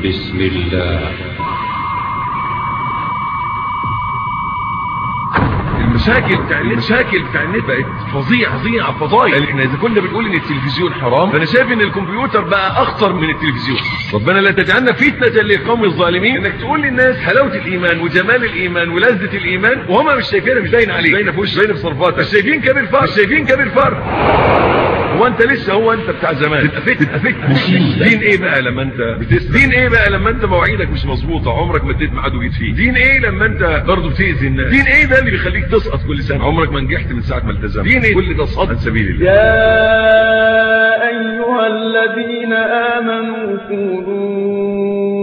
بسم الله المشاكل بتاع النت المشاكل بتاع النت بقت فظيعه فظيعه فظايع يعني احنا اذا كنا بنقول ان التلفزيون حرام فانا شايف ان الكمبيوتر بقى اخطر من التلفزيون ربنا لا تجعلنا فتنه للقوم الظالمين انك تقول للناس حلاوه الايمان وجمال الايمان ولذه الايمان وهم مش شايفينها مش باين عليه باينه في وش باينه في صرفاتك مش شايفين كبير فرق مش شايفين كبير فرق هو انت لسه هو انت بتاع زمان تبقى فت تبقى فت دين ايه بقى لما انت بتسمع دين ايه بقى لما انت مواعيدك مش مظبوطه عمرك ما اديت ميعاد وجيت فيه دين ايه لما انت برضه بتاذي الناس دين ايه ده اللي بيخليك تسقط كل سنه عمرك ما نجحت من ساعه ما التزمت دين ايه كل ده صد عن سبيل الله يا أيها الذين آمنوا كونوا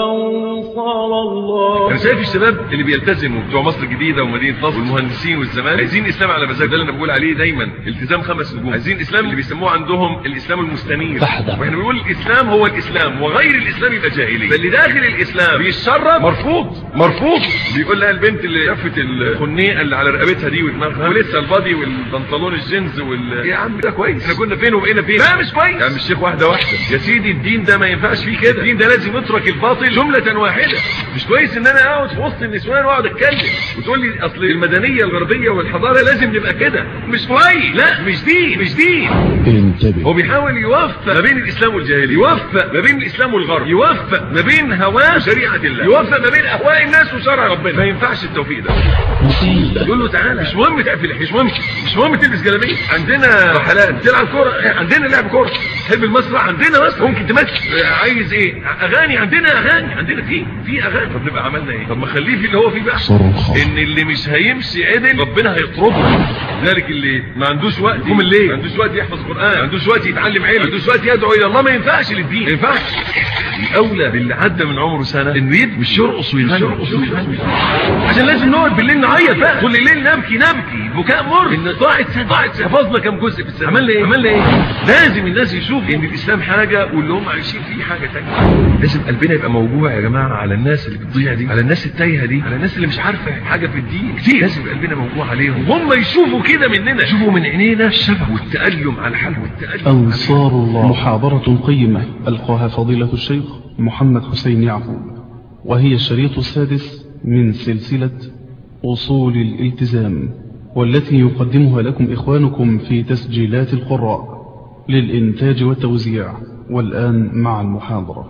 أنصار الله انا شايف الشباب اللي بيلتزموا بتوع مصر الجديده ومدينه نصر والمهندسين والزمالك عايزين اسلام على مزاج ده اللي انا بقول عليه دايما التزام خمس نجوم عايزين اسلام اللي بيسموه عندهم الاسلام المستنير فحدة. واحنا بنقول الاسلام هو الاسلام وغير الاسلام يبقى جاهلي فاللي داخل الاسلام بيتشرب مرفوض مرفوض بيقول لها البنت اللي لفت الخنيقه اللي على رقبتها دي ودماغها ولسه البادي والبنطلون الجينز وال يا عم ده كويس احنا كنا فين وبقينا فين لا مش كويس يا عم الشيخ واحده واحده يا سيدي الدين ده ما ينفعش فيه كده الدين ده لازم يترك الباطل جمله واحده مش كويس ان انا اقعد في وسط النسوان واقعد اتكلم وتقول لي اصل المدنيه الغربيه والحضاره لازم نبقى كده مش كويس لا مش دين مش دين انتبه هو بيحاول يوفق ما بين الاسلام والجاهليه يوفق ما بين الاسلام والغرب يوفق ما بين هواه وشريعه الله يوفق ما بين اهواء الناس وشرع ربنا ما ينفعش التوفيق ده مصيبة يقول له تعالى مش مهم تقفل مش مهم مش مهم تلبس جلابيه عندنا رحلات تلعب كوره عندنا لعب كوره تحب المسرح عندنا مسرح ممكن تمثل آه، عايز ايه اغاني عندنا اغاني عندنا في في اغاني طب نبقى عملنا ايه طب ما خليه في اللي هو فيه بقى صرخة ان اللي مش هيمشي عدل ربنا هيطرده ذلك اللي ما عندوش وقت يقوم الليل ما عندوش وقت يحفظ قران ما عندوش وقت يتعلم علم ما عندوش وقت يدعو الى الله ما ينفعش للدين ما ينفعش الاولى باللي عدى من عمره سنه انه يد مش يرقص ويغني يرقص ويغني عشان لازم نقعد بالليل نعيط بقى طول الليل نبكي نبكي بكاء مر ان ضاعت سنه ضاعت سنه حفظنا كام جزء في السنه عملنا ايه عملنا ايه لازم الناس يشوفوا ان الاسلام حاجه واللي هم عايشين فيه حاجه ثانيه لازم قلبنا يبقى موجوع يا جماعه على الناس اللي بتضيع دي على الناس التايهه دي على الناس اللي مش عارفه حاجه في الدين كتير لازم يبقى قلبنا موجوع عليهم هم يشوفوا كده مننا يشوفوا من عينينا الشفق والتألم على حالهم والتألم على أنصار الله محاضرة قيمة ألقاها فضيلة الشيخ محمد حسين يعقوب وهي الشريط السادس من سلسلة أصول الالتزام والتي يقدمها لكم إخوانكم في تسجيلات القراء للإنتاج والتوزيع والآن مع المحاضرة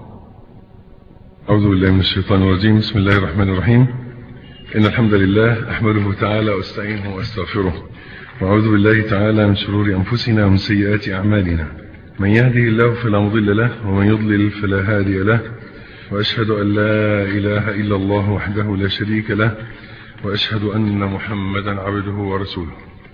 أعوذ بالله من الشيطان الرجيم بسم الله الرحمن الرحيم إن الحمد لله أحمده تعالى وأستعينه وأستغفره وأعوذ بالله تعالى من شرور أنفسنا ومن سيئات أعمالنا من يهده الله فلا مضل له ومن يضلل فلا هادي له وأشهد أن لا إله إلا الله وحده لا شريك له وأشهد أن محمدا عبده ورسوله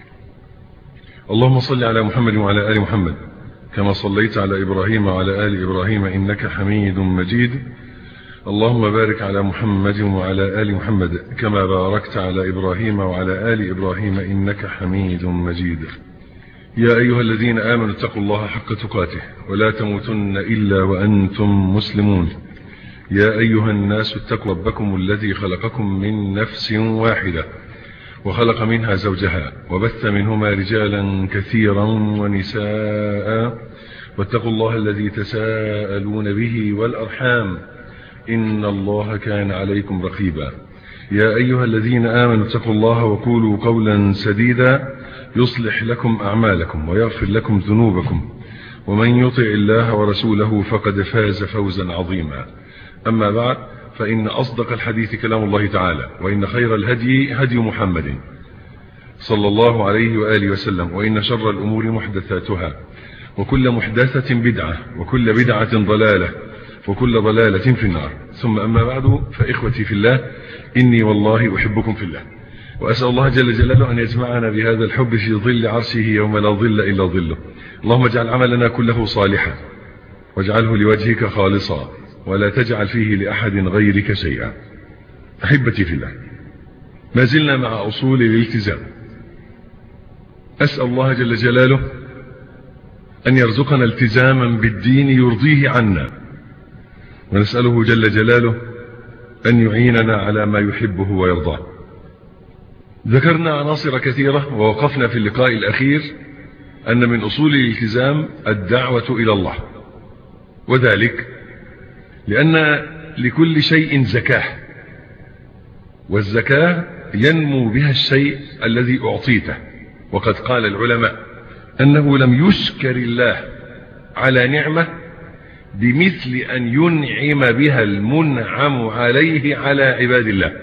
اللهم صل على محمد وعلى آل محمد كما صليت على إبراهيم وعلى آل إبراهيم إنك حميد مجيد اللهم بارك على محمد وعلى آل محمد كما باركت على إبراهيم وعلى آل إبراهيم إنك حميد مجيد يا أيها الذين آمنوا اتقوا الله حق تقاته ولا تموتن إلا وأنتم مسلمون يا أيها الناس اتقوا ربكم الذي خلقكم من نفس واحدة وخلق منها زوجها وبث منهما رجالا كثيرا ونساء واتقوا الله الذي تساءلون به والأرحام إن الله كان عليكم رقيبا يا أيها الذين آمنوا اتقوا الله وقولوا قولا سديدا يصلح لكم أعمالكم ويغفر لكم ذنوبكم ومن يطع الله ورسوله فقد فاز فوزا عظيما أما بعد فإن أصدق الحديث كلام الله تعالى وإن خير الهدي هدي محمد صلى الله عليه وآله وسلم وإن شر الأمور محدثاتها وكل محدثة بدعة وكل بدعة ضلالة وكل ضلالة في النار ثم أما بعد فإخوتي في الله إني والله أحبكم في الله وأسأل الله جل جلاله أن يجمعنا بهذا الحب في ظل عرشه يوم لا ظل إلا ظله اللهم اجعل عملنا كله صالحا واجعله لوجهك خالصا ولا تجعل فيه لأحد غيرك شيئا أحبتي في الله ما زلنا مع أصول الالتزام أسأل الله جل جلاله أن يرزقنا التزاما بالدين يرضيه عنا ونسأله جل جلاله أن يعيننا على ما يحبه ويرضاه ذكرنا عناصر كثيرة ووقفنا في اللقاء الأخير أن من أصول الالتزام الدعوة إلى الله وذلك لأن لكل شيء زكاة والزكاة ينمو بها الشيء الذي أعطيته وقد قال العلماء أنه لم يشكر الله على نعمة بمثل أن ينعم بها المنعم عليه على عباد الله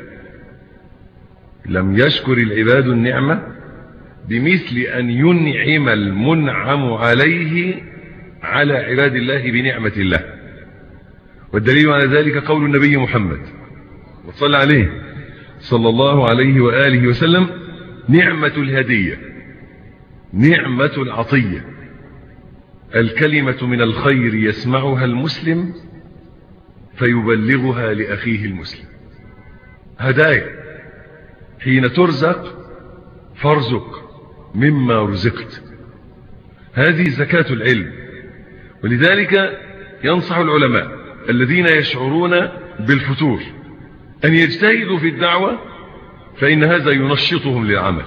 لم يشكر العباد النعمة بمثل أن ينعم المنعم عليه على عباد الله بنعمة الله والدليل على ذلك قول النبي محمد وصلى عليه صلى الله عليه وآله وسلم نعمة الهدية نعمة العطية الكلمة من الخير يسمعها المسلم فيبلغها لأخيه المسلم هدايا حين ترزق فارزق مما رزقت هذه زكاة العلم ولذلك ينصح العلماء الذين يشعرون بالفتور أن يجتهدوا في الدعوة فإن هذا ينشطهم للعمل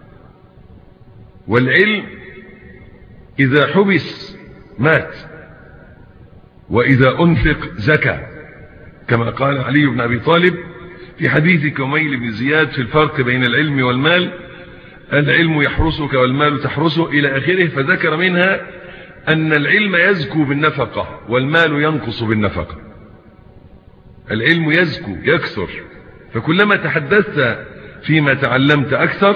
والعلم إذا حبس مات وإذا أنفق زكى كما قال علي بن أبي طالب في حديث كميل بن زياد في الفرق بين العلم والمال العلم يحرسك والمال تحرسه إلى آخره فذكر منها أن العلم يزكو بالنفقة والمال ينقص بالنفقة العلم يزكو يكثر فكلما تحدثت فيما تعلمت أكثر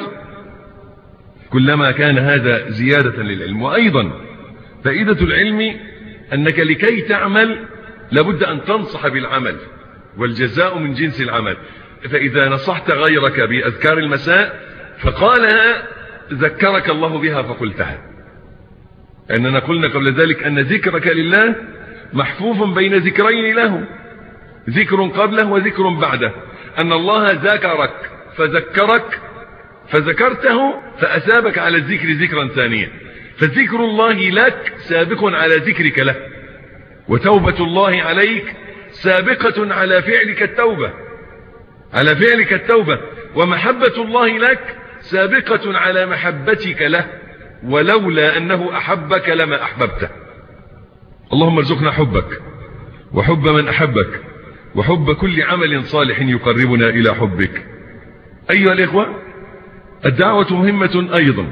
كلما كان هذا زيادة للعلم وأيضا فائدة العلم أنك لكي تعمل لابد أن تنصح بالعمل والجزاء من جنس العمل فإذا نصحت غيرك بأذكار المساء فقالها ذكرك الله بها فقلتها أننا قلنا قبل ذلك أن ذكرك لله محفوف بين ذكرين له ذكر قبله وذكر بعده أن الله ذكرك فذكرك فذكرته فأثابك على الذكر ذكرا ثانيا فذكر الله لك سابق على ذكرك له وتوبة الله عليك سابقة على فعلك التوبة على فعلك التوبة ومحبة الله لك سابقة على محبتك له ولولا أنه أحبك لما أحببته اللهم ارزقنا حبك وحب من أحبك وحب كل عمل صالح يقربنا إلى حبك أيها الإخوة الدعوة مهمة أيضا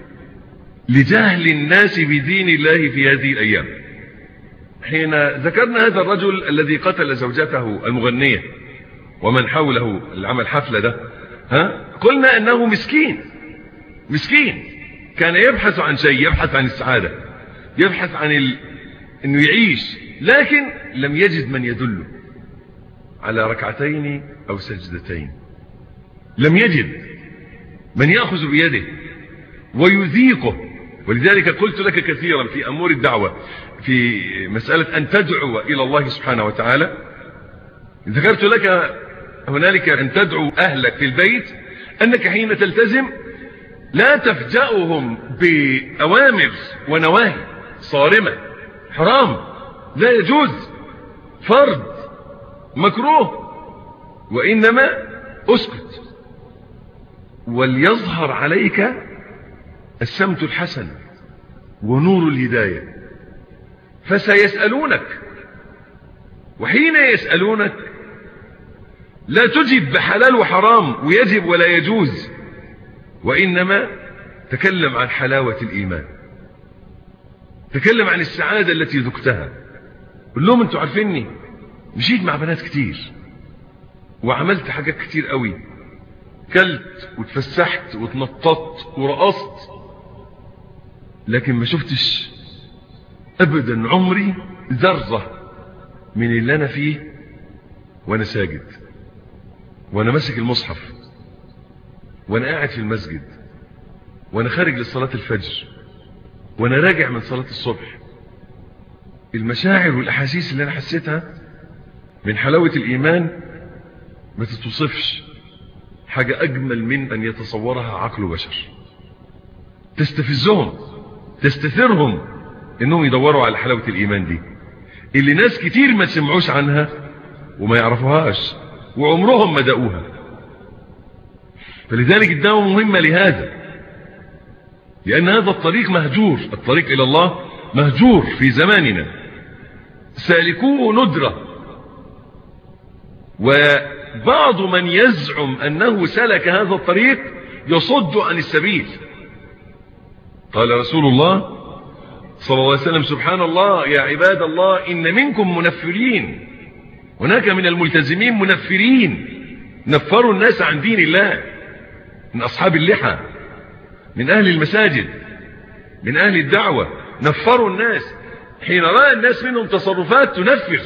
لجهل الناس بدين الله في هذه الأيام حين ذكرنا هذا الرجل الذي قتل زوجته المغنية ومن حوله العمل حفلة ده ها قلنا أنه مسكين مسكين كان يبحث عن شيء يبحث عن السعادة يبحث عن ال... أنه يعيش لكن لم يجد من يدله على ركعتين أو سجدتين لم يجد من يأخذ بيده ويذيقه ولذلك قلت لك كثيرا في أمور الدعوة في مسألة أن تدعو إلى الله سبحانه وتعالى ذكرت لك هنالك أن تدعو أهلك في البيت أنك حين تلتزم لا تفجأهم بأوامر ونواهي صارمة حرام لا يجوز فرض مكروه وإنما أسكت وليظهر عليك السمت الحسن ونور الهداية فسيسألونك وحين يسألونك لا تجب بحلال وحرام ويجب ولا يجوز وإنما تكلم عن حلاوة الإيمان تكلم عن السعادة التي ذقتها قل لهم انتوا عارفيني مشيت مع بنات كتير وعملت حاجات كتير قوي كلت وتفسحت وتنططت ورقصت لكن ما شفتش ابدا عمري ذرة من اللي انا فيه وانا ساجد وانا ماسك المصحف وانا قاعد في المسجد وانا خارج لصلاة الفجر وانا راجع من صلاة الصبح المشاعر والاحاسيس اللي انا حسيتها من حلاوة الايمان ما تتوصفش حاجة اجمل من ان يتصورها عقل بشر تستفزهم تستثيرهم انهم يدوروا على حلاوة الايمان دي اللي ناس كتير ما سمعوش عنها وما يعرفوهاش وعمرهم ما دقوها فلذلك الدعوة مهمة لهذا لأن هذا الطريق مهجور الطريق إلى الله مهجور في زماننا سالكوه ندرة وبعض من يزعم أنه سلك هذا الطريق يصد عن السبيل قال رسول الله صلى الله عليه وسلم سبحان الله يا عباد الله إن منكم منفرين هناك من الملتزمين منفرين نفروا الناس عن دين الله من أصحاب اللحى من أهل المساجد من أهل الدعوة نفروا الناس حين رأى الناس منهم تصرفات تنفر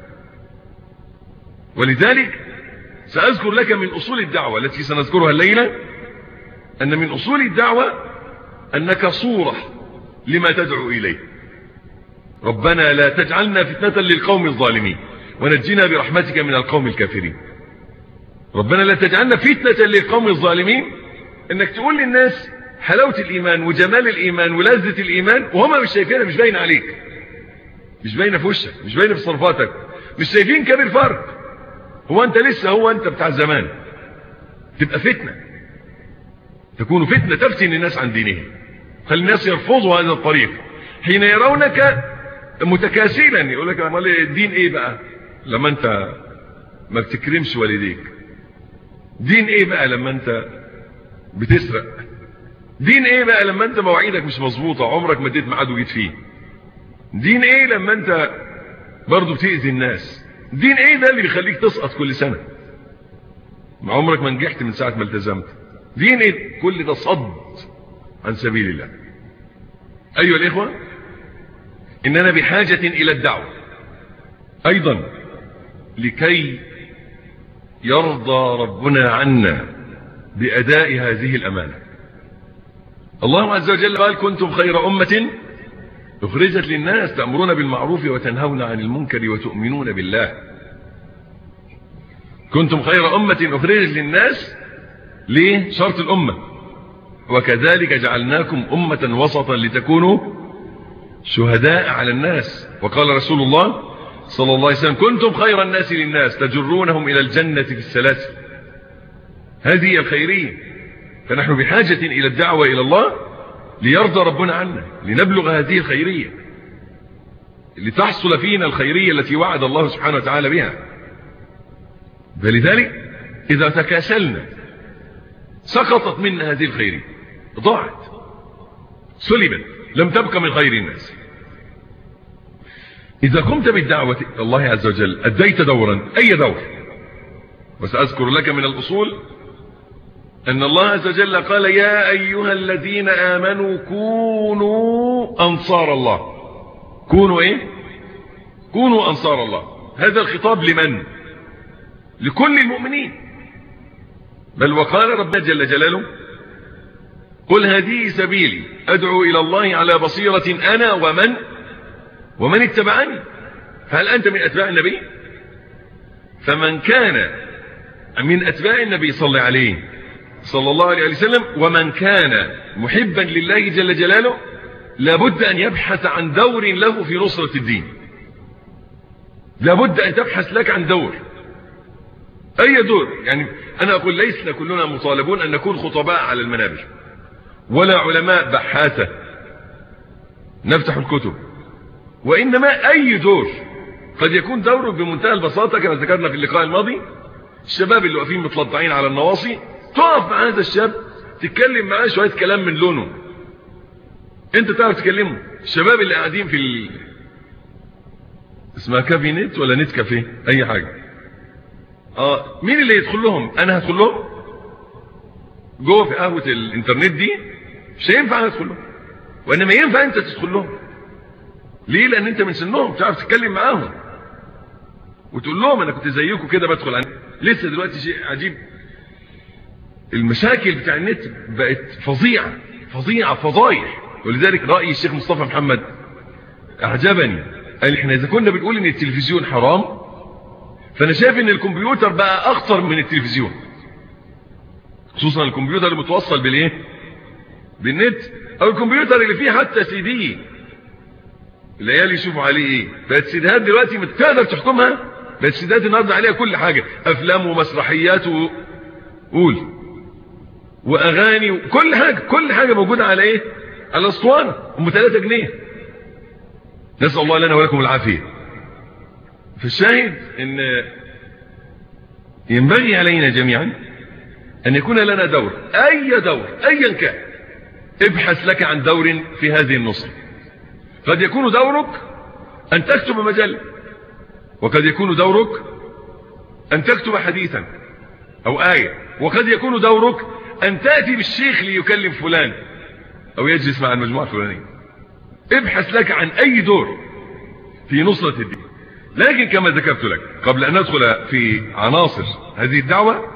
ولذلك سأذكر لك من أصول الدعوة التي سنذكرها الليلة أن من أصول الدعوة أنك صورة لما تدعو إليه ربنا لا تجعلنا فتنة للقوم الظالمين ونجنا برحمتك من القوم الكافرين ربنا لا تجعلنا فتنة للقوم الظالمين انك تقول للناس حلاوة الايمان وجمال الايمان ولذة الايمان وهم مش شايفينها مش باين عليك مش باينه في وشك مش باينه في تصرفاتك مش شايفين كام الفرق هو انت لسه هو انت بتاع زمان تبقى فتنة تكون فتنة تفتن الناس عن دينهم خلي الناس يرفضوا هذا الطريق حين يرونك متكاسلا يقول لك امال الدين ايه بقى لما انت ما بتكرمش والديك دين ايه بقى لما انت بتسرق دين ايه بقى لما انت مواعيدك مش مظبوطه عمرك ما اديت ميعاد وجيت فيه دين ايه لما انت برضه بتاذي الناس دين ايه ده اللي بيخليك تسقط كل سنه ما عمرك ما نجحت من ساعه ما التزمت دين ايه كل ده صد عن سبيل الله ايها الاخوه اننا بحاجه الى الدعوه ايضا لكي يرضى ربنا عنا بأداء هذه الأمانة الله عز وجل قال كنتم خير أمة أخرجت للناس تأمرون بالمعروف وتنهون عن المنكر وتؤمنون بالله كنتم خير أمة أخرجت للناس ليه شرط الأمة وكذلك جعلناكم أمة وسطا لتكونوا شهداء على الناس وقال رسول الله صلى الله عليه وسلم كنتم خير الناس للناس تجرونهم إلى الجنة في السلاسل هذه الخيرية فنحن بحاجة إلى الدعوة إلى الله ليرضى ربنا عنا لنبلغ هذه الخيرية لتحصل فينا الخيرية التي وعد الله سبحانه وتعالى بها فلذلك إذا تكاسلنا سقطت منا هذه الخيرية ضاعت سلبت لم تبقى من خير الناس إذا قمت بالدعوة الله عز وجل أديت دورا أي دور وسأذكر لك من الأصول أن الله عز وجل قال يا أيها الذين آمنوا كونوا أنصار الله كونوا إيه كونوا أنصار الله هذا الخطاب لمن لكل المؤمنين بل وقال ربنا جل جلاله قل هذه سبيلي أدعو إلى الله على بصيرة أنا ومن ومن اتبعني فهل أنت من أتباع النبي فمن كان من أتباع النبي صلى عليه صلى الله عليه وسلم ومن كان محبا لله جل جلاله لابد أن يبحث عن دور له في نصرة الدين لابد أن تبحث لك عن دور أي دور يعني أنا أقول ليسنا كلنا مطالبون أن نكون خطباء على المنابر ولا علماء بحاثة نفتح الكتب وإنما أي دور قد يكون دوره بمنتهى البساطة كما ذكرنا في اللقاء الماضي الشباب اللي واقفين متلطعين على النواصي تقف مع هذا الشاب تتكلم معاه شوية كلام من لونه انت تعرف تكلمه الشباب اللي قاعدين في ال... اسمها كافي نت ولا نت كافيه اي حاجة اه مين اللي يدخل لهم انا هدخل لهم جوه في قهوة الانترنت دي مش هينفع انا ادخل لهم وانما ينفع انت تدخل لهم ليه لان انت من سنهم تعرف تتكلم معاهم وتقول لهم انا كنت زيكم كده بدخل عن لسه دلوقتي شيء عجيب المشاكل بتاع النت بقت فظيعة فظيعة فضايح ولذلك رأي الشيخ مصطفى محمد اعجبني قال احنا اذا كنا بنقول ان التلفزيون حرام فانا شايف ان الكمبيوتر بقى اخطر من التلفزيون خصوصا الكمبيوتر اللي متوصل بالايه بالنت او الكمبيوتر اللي فيه حتى سي دي العيال يشوفوا عليه ايه بقت سيديهات دلوقتي تقدر تحكمها بقت سيديهات النهارده عليها كل حاجه افلام ومسرحيات و... قول واغاني وكل حاجه كل حاجه موجوده على ايه على اسطوانه ام 3 جنيه نسال الله لنا ولكم العافيه في الشاهد ان ينبغي علينا جميعا أن يكون لنا دور أي دور أيا كان ابحث لك عن دور في هذه النصرة قد يكون دورك أن تكتب مجلة وقد يكون دورك أن تكتب حديثا أو آية وقد يكون دورك أن تأتي بالشيخ ليكلم فلان أو يجلس مع المجموعة الفلانية ابحث لك عن أي دور في نصرة الدين لكن كما ذكرت لك قبل أن ندخل في عناصر هذه الدعوة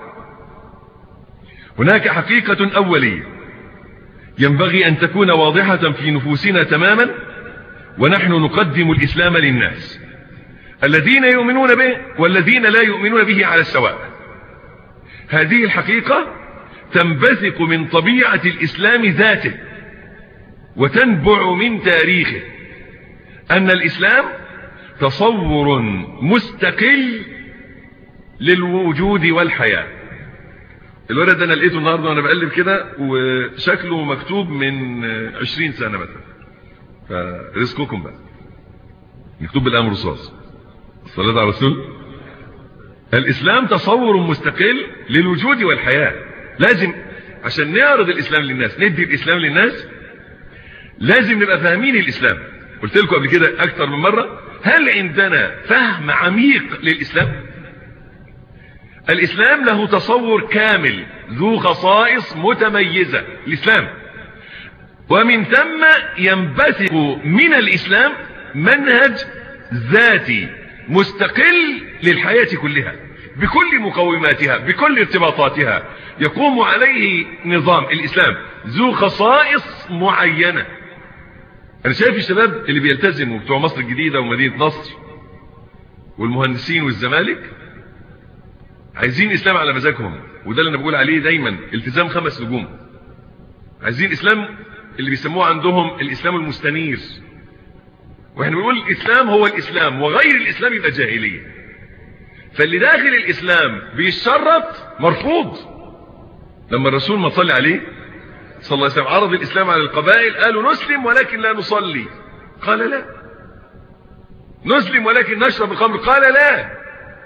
هناك حقيقة أولية ينبغي أن تكون واضحة في نفوسنا تماما ونحن نقدم الإسلام للناس الذين يؤمنون به والذين لا يؤمنون به على السواء هذه الحقيقة تنبثق من طبيعة الإسلام ذاته وتنبع من تاريخه أن الإسلام تصور مستقل للوجود والحياة الورد ده انا لقيته النهارده وانا بقلب كده وشكله مكتوب من عشرين سنة مثلا فرزقكم بقى مكتوب بالامر رصاص الصلاة على الرسول الاسلام تصور مستقل للوجود والحياة لازم عشان نعرض الاسلام للناس ندي الاسلام للناس لازم نبقى فاهمين الاسلام قلت لكم قبل كده اكتر من مرة هل عندنا فهم عميق للاسلام الاسلام له تصور كامل ذو خصائص متميزة الاسلام ومن ثم ينبثق من الاسلام منهج ذاتي مستقل للحياة كلها بكل مقوماتها بكل ارتباطاتها يقوم عليه نظام الاسلام ذو خصائص معينة انا شايف الشباب اللي بيلتزموا بتوع مصر الجديدة ومدينة نصر والمهندسين والزمالك عايزين اسلام على مزاجهم وده اللي انا بقول عليه دايما التزام خمس نجوم عايزين اسلام اللي بيسموه عندهم الاسلام المستنير واحنا بنقول الاسلام هو الاسلام وغير الاسلام يبقى جاهليه فاللي داخل الاسلام بيشرط مرفوض لما الرسول ما صلى عليه صلى الله عليه وسلم عرض الاسلام على القبائل قالوا نسلم ولكن لا نصلي قال لا نسلم ولكن نشرب الخمر قال لا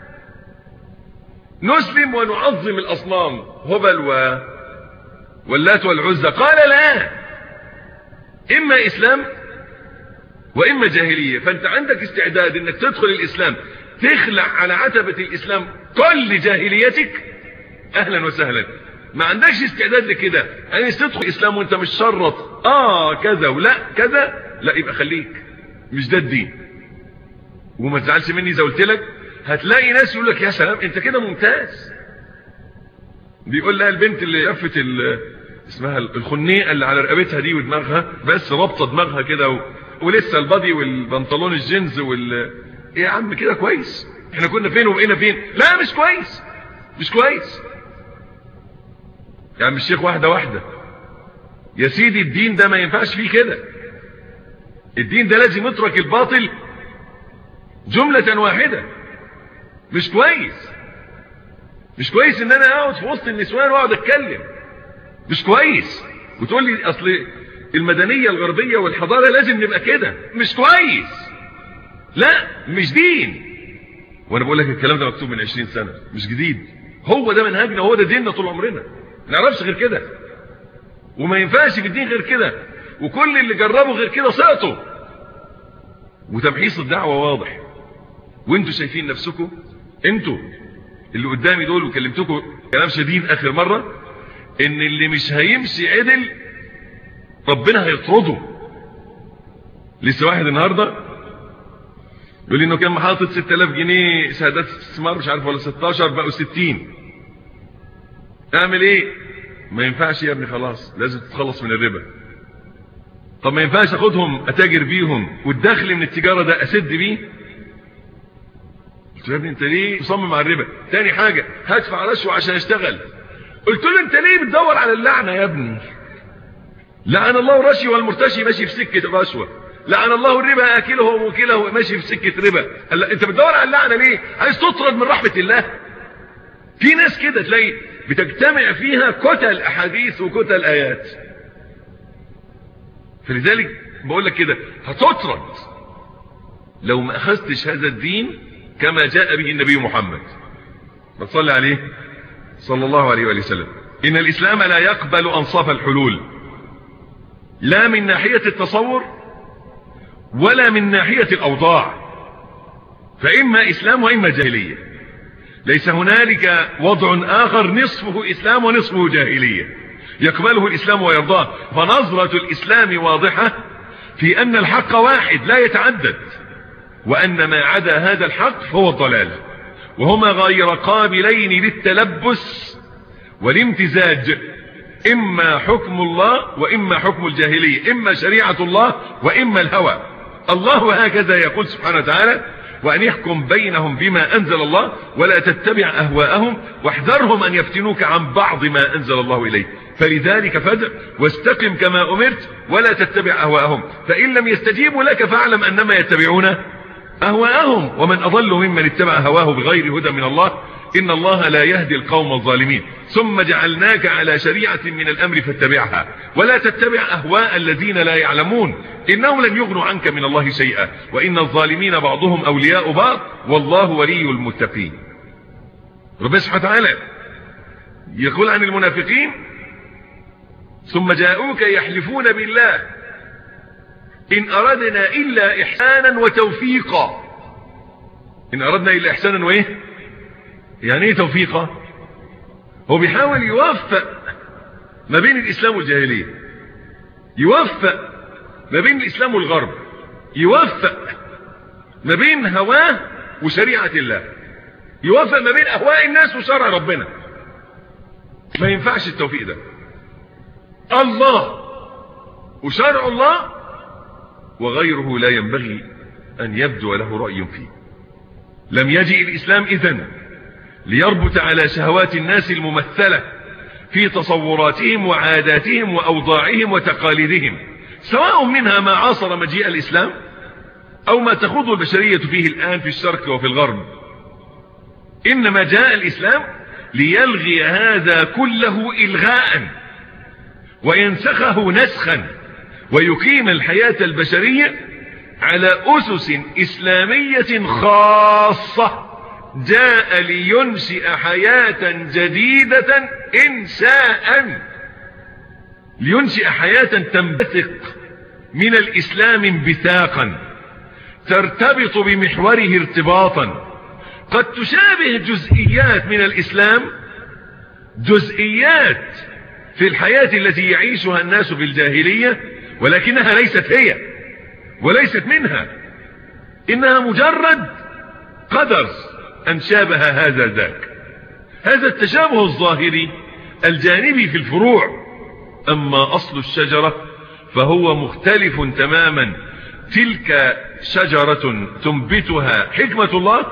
نسلم ونعظم الاصنام هبل و واللات والعزى قال لا اما اسلام واما جاهلية فانت عندك استعداد انك تدخل الاسلام تخلع على عتبة الاسلام كل جاهليتك اهلا وسهلا ما عندكش استعداد لكده يعني تدخل الاسلام وانت مش شرط اه كذا ولا كذا لا يبقى خليك مش ده الدين وما تزعلش مني اذا قلت لك هتلاقي ناس يقول لك يا سلام انت كده ممتاز بيقول لها البنت اللي لفت اسمها الخنيقه اللي على رقبتها دي ودماغها بس رابطه دماغها كده و... ولسه البادي والبنطلون الجينز وال ايه يا عم كده كويس احنا كنا فين وبقينا فين لا مش كويس مش كويس يعني الشيخ واحده واحده يا سيدي الدين ده ما ينفعش فيه كده الدين ده لازم يترك الباطل جملة واحدة مش كويس مش كويس ان انا اقعد في وسط النسوان واقعد اتكلم مش كويس وتقول لي اصل المدنية الغربية والحضارة لازم نبقى كده مش كويس لا مش دين وانا بقول لك الكلام ده مكتوب من 20 سنة مش جديد هو ده منهجنا هو ده ديننا طول عمرنا ما نعرفش غير كده وما ينفعش في الدين غير كده وكل اللي جربوا غير كده سقطوا وتمحيص الدعوة واضح وانتوا شايفين نفسكم انتوا اللي قدامي دول وكلمتكم كلام شديد اخر مرة ان اللي مش هيمشي عدل ربنا هيطرده لسه واحد النهاردة يقول لي انه كان محاطط 6000 جنيه شهادات استثمار مش عارف ولا 16 بقوا 60 اعمل ايه ما ينفعش يا ابني خلاص لازم تتخلص من الربا طب ما ينفعش اخدهم اتاجر بيهم والدخل من التجارة ده اسد بيه قلت له يا ابني انت ليه تصمم على الربا تاني حاجة هدفع رشوة عشان اشتغل قلت له انت ليه بتدور على اللعنة يا ابني لعن الله الرشي والمرتشي ماشي في سكة الرشوة لعن الله الربا اكله وموكله ماشي في سكة ربا قال انت بتدور على اللعنة ليه عايز تطرد من رحمة الله في ناس كده تلاقي بتجتمع فيها كتل احاديث وكتل ايات فلذلك بقول لك كده هتطرد لو ما اخذتش هذا الدين كما جاء به النبي محمد ما تصلي عليه صلى الله عليه وآله وسلم إن الإسلام لا يقبل أنصاف الحلول لا من ناحية التصور ولا من ناحية الأوضاع فإما إسلام وإما جاهلية ليس هنالك وضع آخر نصفه إسلام ونصفه جاهلية يقبله الإسلام ويرضاه فنظرة الإسلام واضحة في أن الحق واحد لا يتعدد وأن ما عدا هذا الحق فهو الضلال وهما غير قابلين للتلبس والامتزاج إما حكم الله وإما حكم الجاهلية إما شريعة الله وإما الهوى الله هكذا يقول سبحانه وتعالى وأن يحكم بينهم بما أنزل الله ولا تتبع أهواءهم واحذرهم أن يفتنوك عن بعض ما أنزل الله إليك فلذلك فدع واستقم كما أمرت ولا تتبع أهواءهم فإن لم يستجيبوا لك فاعلم أنما يتبعون أهواءهم ومن أضل ممن اتبع هواه بغير هدى من الله إن الله لا يهدي القوم الظالمين ثم جعلناك على شريعة من الأمر فاتبعها ولا تتبع أهواء الذين لا يعلمون إنهم لن يغنوا عنك من الله شيئا وإن الظالمين بعضهم أولياء بعض والله ولي المتقين ربنا سبحانه وتعالى يقول عن المنافقين ثم جاءوك يحلفون بالله إن أردنا إلا إحسانا وتوفيقا إن أردنا إلا إحسانا وإيه يعني إيه توفيقا هو بيحاول يوفق ما بين الإسلام والجاهلية يوفق ما بين الإسلام والغرب يوفق ما بين هواه وشريعة الله يوفق ما بين أهواء الناس وشرع ربنا ما ينفعش التوفيق ده الله وشرع الله وغيره لا ينبغي أن يبدو له رأي فيه لم يجئ الإسلام إذن ليربط على شهوات الناس الممثلة في تصوراتهم وعاداتهم وأوضاعهم وتقاليدهم سواء منها ما عاصر مجيء الإسلام أو ما تخوض البشرية فيه الآن في الشرق وفي الغرب إنما جاء الإسلام ليلغي هذا كله إلغاء وينسخه نسخا ويقيم الحياة البشرية على أسس إسلامية خاصة جاء لينشئ حياة جديدة إنشاء لينشئ حياة تنبثق من الإسلام انبثاقا ترتبط بمحوره ارتباطا قد تشابه جزئيات من الإسلام جزئيات في الحياة التي يعيشها الناس في الجاهلية ولكنها ليست هي وليست منها إنها مجرد قدر أن شابه هذا ذاك هذا التشابه الظاهري الجانبي في الفروع أما أصل الشجرة فهو مختلف تماما تلك شجرة تنبتها حكمة الله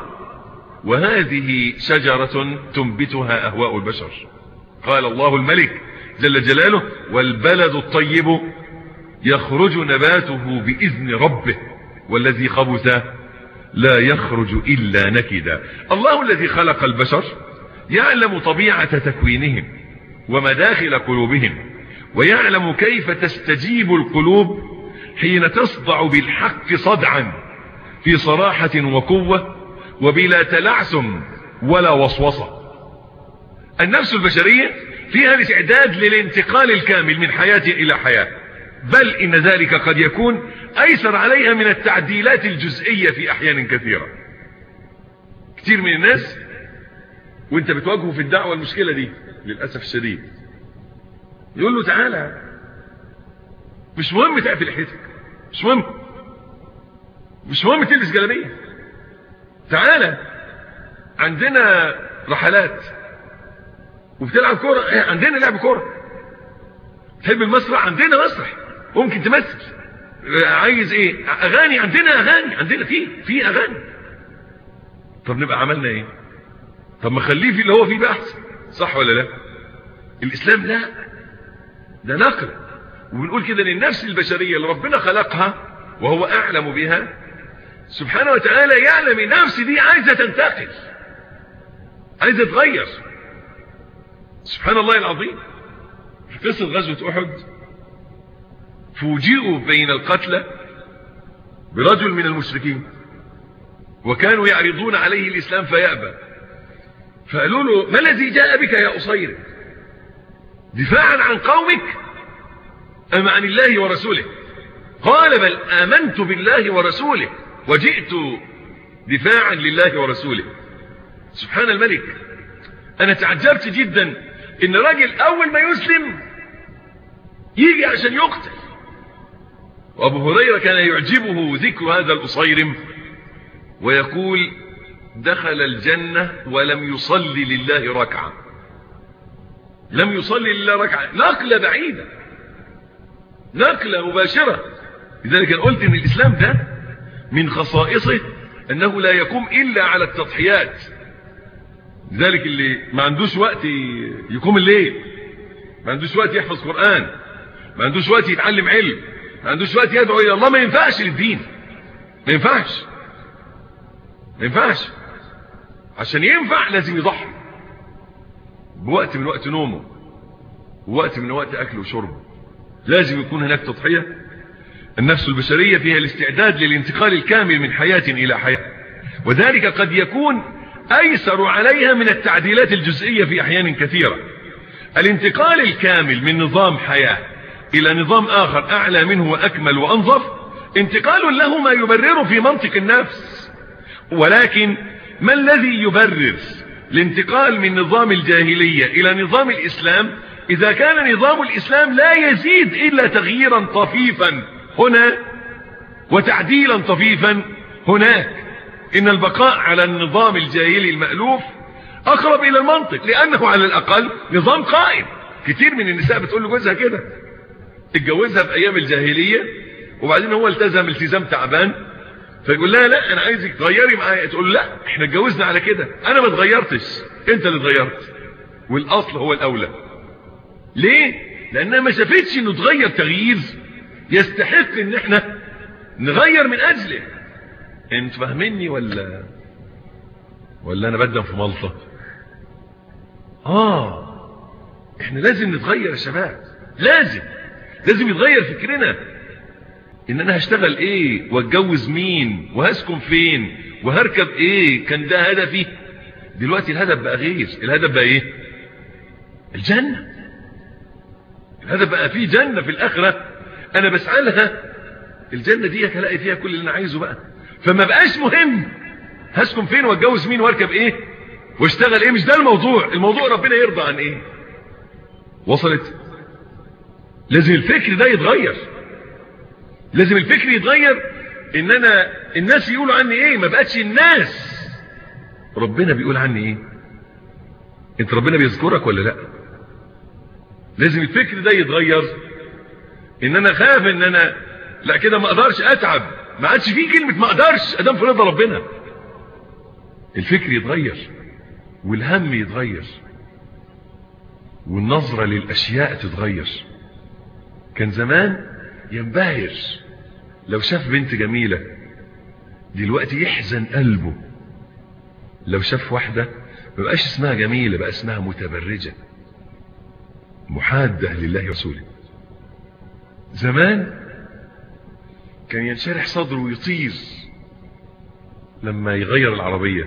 وهذه شجرة تنبتها أهواء البشر قال الله الملك جل جلاله والبلد الطيب يخرج نباته بإذن ربه والذي خبث لا يخرج إلا نكدا الله الذي خلق البشر يعلم طبيعة تكوينهم ومداخل قلوبهم ويعلم كيف تستجيب القلوب حين تصدع بالحق صدعا في صراحة وقوة وبلا تلعثم ولا وصوصة النفس البشرية فيها الاستعداد للانتقال الكامل من حياة إلى حياة بل إن ذلك قد يكون أيسر عليها من التعديلات الجزئية في أحيان كثيرة كتير من الناس وانت بتواجهه في الدعوة المشكلة دي للأسف الشديد يقول له تعالى مش مهم تقفل لحيتك مش مهم مش مهم تلبس جلابيه تعالى عندنا رحلات وبتلعب كوره عندنا لعب كوره تحب المسرح عندنا مسرح ممكن تمثل عايز ايه اغاني عندنا اغاني عندنا في في اغاني طب نبقى عملنا ايه طب ما خليه في اللي هو فيه بقى احسن صح ولا لا الاسلام لا ده نقل وبنقول كده ان النفس البشريه اللي ربنا خلقها وهو اعلم بها سبحانه وتعالى يعلم النفس دي عايزه تنتقل عايزه تغير سبحان الله العظيم في قصه غزوه احد فوجئوا بين القتلى برجل من المشركين وكانوا يعرضون عليه الإسلام فيأبى فقالوا له ما الذي جاء بك يا أصير دفاعا عن قومك أم عن الله ورسوله قال بل آمنت بالله ورسوله وجئت دفاعا لله ورسوله سبحان الملك أنا تعجبت جدا إن راجل أول ما يسلم يجي عشان يقتل وأبو هريرة كان يعجبه ذكر هذا الأصيرم ويقول دخل الجنة ولم يصلي لله ركعة لم يصلي لله ركعة نقلة بعيدة نقلة مباشرة لذلك أنا قلت إن الإسلام ده من خصائصه أنه لا يقوم إلا على التضحيات لذلك اللي ما عندوش وقت يقوم الليل ما عندوش وقت يحفظ قرآن ما عندوش وقت يتعلم علم ما عندوش وقت يدعو إلى الله ما ينفعش للدين ما ينفعش ما ينفعش عشان ينفع لازم يضحي بوقت من وقت نومه ووقت من وقت أكله وشربه لازم يكون هناك تضحية النفس البشرية فيها الاستعداد للانتقال الكامل من حياة إلى حياة وذلك قد يكون أيسر عليها من التعديلات الجزئية في أحيان كثيرة الانتقال الكامل من نظام حياة إلى نظام آخر أعلى منه وأكمل وأنظف انتقال له ما يبرر في منطق النفس ولكن ما الذي يبرر الانتقال من نظام الجاهلية إلى نظام الإسلام إذا كان نظام الإسلام لا يزيد إلا تغييرا طفيفا هنا وتعديلا طفيفا هناك إن البقاء على النظام الجاهلي المألوف أقرب إلى المنطق لأنه على الأقل نظام قائم كتير من النساء بتقول لجوزها كده اتجوزها في أيام الجاهلية وبعدين هو التزم التزام تعبان فيقول لها لا أنا عايزك تغيري معايا تقول لا احنا اتجوزنا على كده أنا ما اتغيرتش أنت اللي اتغيرت والأصل هو الأولى ليه؟ لأنها ما شافتش إنه تغير تغيير يستحق إن احنا نغير من أجله انت فاهميني ولا ولا انا بدم في ملطة اه احنا لازم نتغير يا شباب لازم لازم يتغير فكرنا ان انا هشتغل ايه واتجوز مين وهسكن فين وهركب ايه كان ده هدفي دلوقتي الهدف بقى غير الهدف بقى ايه الجنة الهدف بقى فيه جنة في الاخرة انا بسعى لها الجنة دي هلاقي فيها كل اللي انا عايزه بقى فما بقاش مهم هسكن فين واتجوز مين واركب ايه واشتغل ايه مش ده الموضوع الموضوع ربنا يرضى عن ايه وصلت لازم الفكر ده يتغير لازم الفكر يتغير ان انا الناس يقولوا عني ايه ما بقتش الناس ربنا بيقول عني ايه انت ربنا بيذكرك ولا لا لازم الفكر ده يتغير ان انا خاف ان انا لا كده ما اقدرش اتعب ما عادش فيه كلمة ما اقدرش ادام في رضا ربنا الفكر يتغير والهم يتغير والنظرة للاشياء تتغير كان زمان ينبهر لو شاف بنت جميلة دلوقتي يحزن قلبه لو شاف واحدة ما بقاش اسمها جميلة بقى اسمها متبرجة محادة لله ورسوله زمان كان ينشرح صدره ويطير لما يغير العربية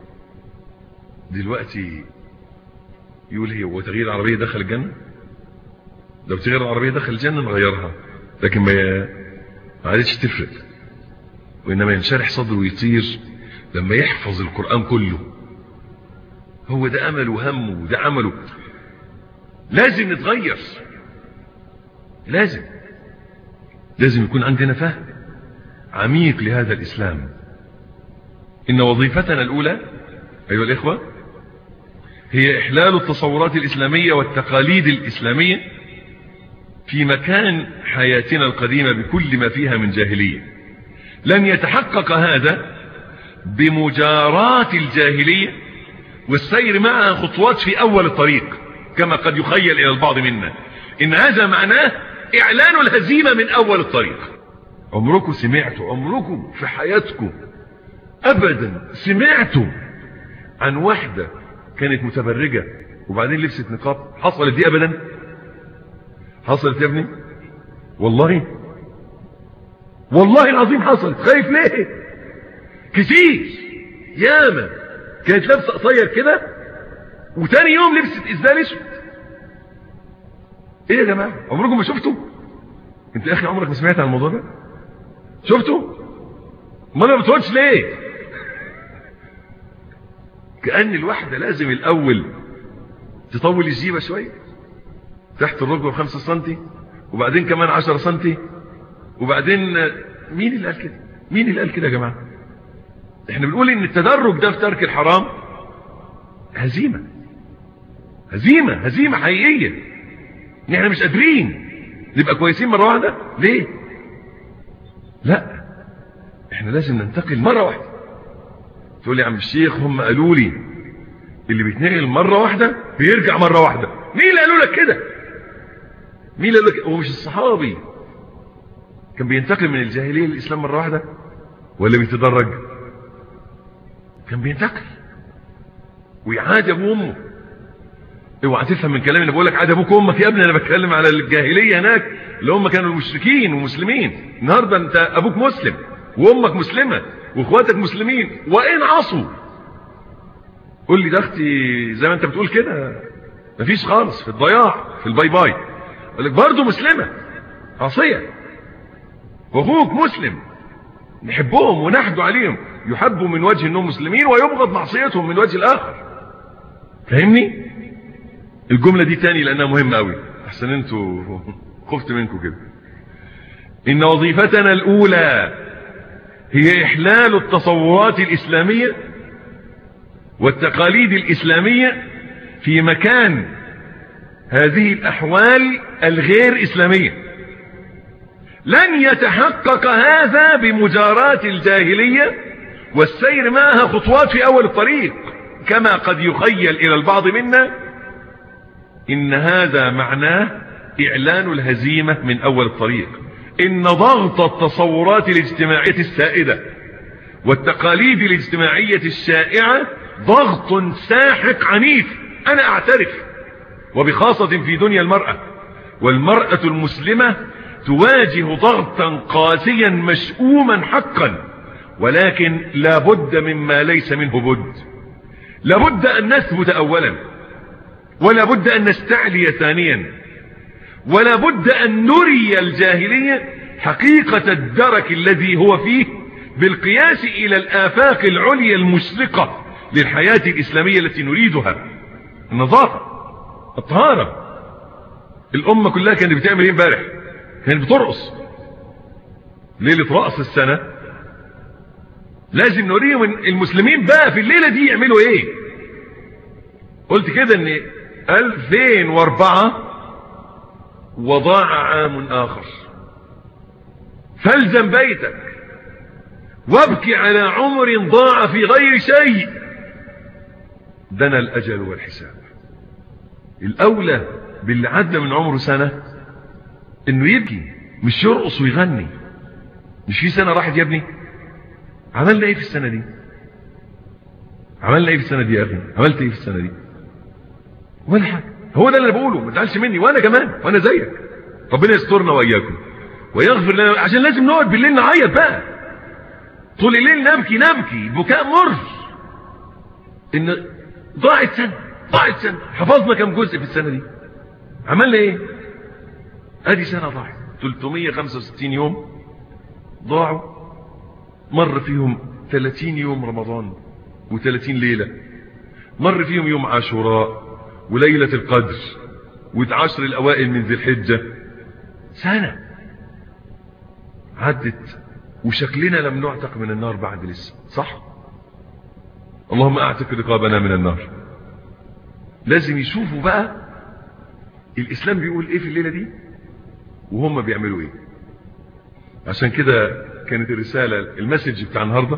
دلوقتي يقول هي هو تغيير العربية دخل الجنة لو تغير العربية دخل الجنة نغيرها لكن ما ما عادتش تفرق وإنما ينشرح صدره ويطير لما يحفظ القرآن كله هو ده أمله وهمه وده عمله لازم نتغير لازم لازم يكون عندنا فهم عميق لهذا الإسلام إن وظيفتنا الأولى أيها الإخوة هي إحلال التصورات الإسلامية والتقاليد الإسلامية في مكان حياتنا القديمة بكل ما فيها من جاهلية لن يتحقق هذا بمجاراة الجاهلية والسير معها خطوات في أول الطريق كما قد يخيل إلى البعض منا إن هذا معناه إعلان الهزيمة من أول الطريق عمركم سمعتوا عمركم في حياتكم أبدا سمعتوا عن واحدة كانت متبرجة وبعدين لبست نقاب حصلت دي أبدا حصلت يا ابني والله والله العظيم حصلت خايف ليه كتير ياما كانت لابسه قصير كده وتاني يوم لبست اسدال اسود ايه يا جماعه عمركم ما شفتوا انت يا اخي عمرك ما سمعت عن الموضوع ده شفتوا ما انا بتقولش ليه كأن الواحدة لازم الاول تطول الجيبة شوية تحت الركبة بخمسة سنتي وبعدين كمان عشرة سنتي وبعدين مين اللي قال كده مين اللي قال كده يا جماعة احنا بنقول ان التدرج ده في ترك الحرام هزيمة هزيمة هزيمة حقيقية ان احنا مش قادرين نبقى كويسين مرة واحدة ليه لا احنا لازم ننتقل مرة واحدة تقول لي يا عم الشيخ هم قالوا لي اللي بيتنقل مرة واحدة بيرجع مرة واحدة مين اللي قالوا لك كده مين اللي قال لك هو مش الصحابي كان بينتقل من الجاهلية للإسلام مرة واحدة ولا بيتدرج كان بينتقل ويعاد ابوه وامه اوعى تفهم من كلامي اللي بقول لك عاد ابوك وامك يا ابني انا بتكلم على الجاهليه هناك اللي هم كانوا المشركين ومسلمين النهارده انت ابوك مسلم وامك مسلمه واخواتك مسلمين وان عصوا قول لي ده اختي زي ما انت بتقول كده مفيش خالص في الضياع في الباي باي قال لك برضه مسلمه عصيه واخوك مسلم نحبهم ونحدوا عليهم يحبوا من وجه انهم مسلمين ويبغض معصيتهم من وجه الاخر فاهمني الجملة دي تاني لانها مهمة قوي احسن انتوا خفت منكم كده ان وظيفتنا الاولى هي احلال التصورات الاسلامية والتقاليد الاسلامية في مكان هذه الاحوال الغير اسلامية لن يتحقق هذا بمجاراة الجاهلية والسير معها خطوات في اول الطريق كما قد يخيل الى البعض منا ان هذا معناه اعلان الهزيمة من اول الطريق ان ضغط التصورات الاجتماعية السائدة والتقاليد الاجتماعية الشائعة ضغط ساحق عنيف انا اعترف وبخاصة في دنيا المرأة والمرأة المسلمة تواجه ضغطا قاسيا مشؤوما حقا ولكن لا بد مما ليس منه بد لابد ان نثبت اولا ولا بد ان نستعلي ثانيا ولا بد ان نري الجاهلية حقيقة الدرك الذي هو فيه بالقياس الى الافاق العليا المشرقة للحياة الاسلامية التي نريدها النظافة الطهارة الامة كلها كانت بتعمل ايه امبارح كانت بترقص ليلة رأس السنة لازم نوريهم المسلمين بقى في الليلة دي يعملوا ايه قلت كده ان 2004 وضاع عام اخر فالزم بيتك وابكي على عمر ضاع في غير شيء دنا الاجل والحساب الاولى باللي عدى من عمره سنة انه يبكي مش يرقص ويغني مش في سنة راحت يا ابني عملنا ايه في السنة دي عملنا ايه في السنة دي يا اخي عملت ايه في السنة دي ولا حاجة هو ده اللي انا بقوله ما تزعلش مني وانا كمان وانا زيك ربنا يسترنا واياكم ويغفر لنا عشان لازم نقعد بالليل نعيط بقى طول الليل نبكي نبكي بكاء مر ان ضاعت سنة ضاعت سنة حفظنا كم جزء في السنة دي عملنا ايه ادي سنة ضاعت 365 يوم ضاعوا مر فيهم 30 يوم رمضان و30 ليلة مر فيهم يوم عاشوراء وليلة القدر والعشر الأوائل من ذي الحجة سنة عدت وشكلنا لم نعتق من النار بعد لسه صح اللهم اعتق رقابنا من النار لازم يشوفوا بقى الإسلام بيقول ايه في الليلة دي وهم بيعملوا ايه عشان كده كانت الرسالة المسج بتاع النهاردة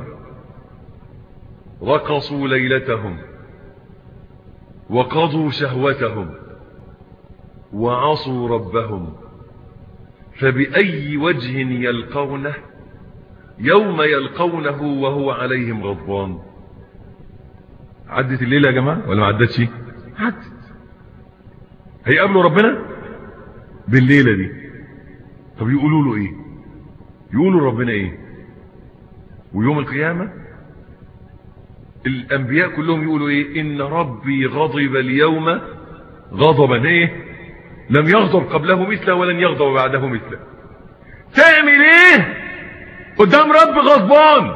رقصوا ليلتهم وقضوا شهوتهم وعصوا ربهم فبأي وجه يلقونه يوم يلقونه وهو عليهم غضبان عدت الليلة يا جماعة ولا ما عدتش عدت هيقابلوا ربنا بالليلة دي طب يقولوا له ايه يقولوا ربنا ايه ويوم القيامة الانبياء كلهم يقولوا ايه ان ربي غضب اليوم غضبا ايه لم يغضب قبله مثله ولن يغضب بعده مثله تعمل ايه قدام رب غضبان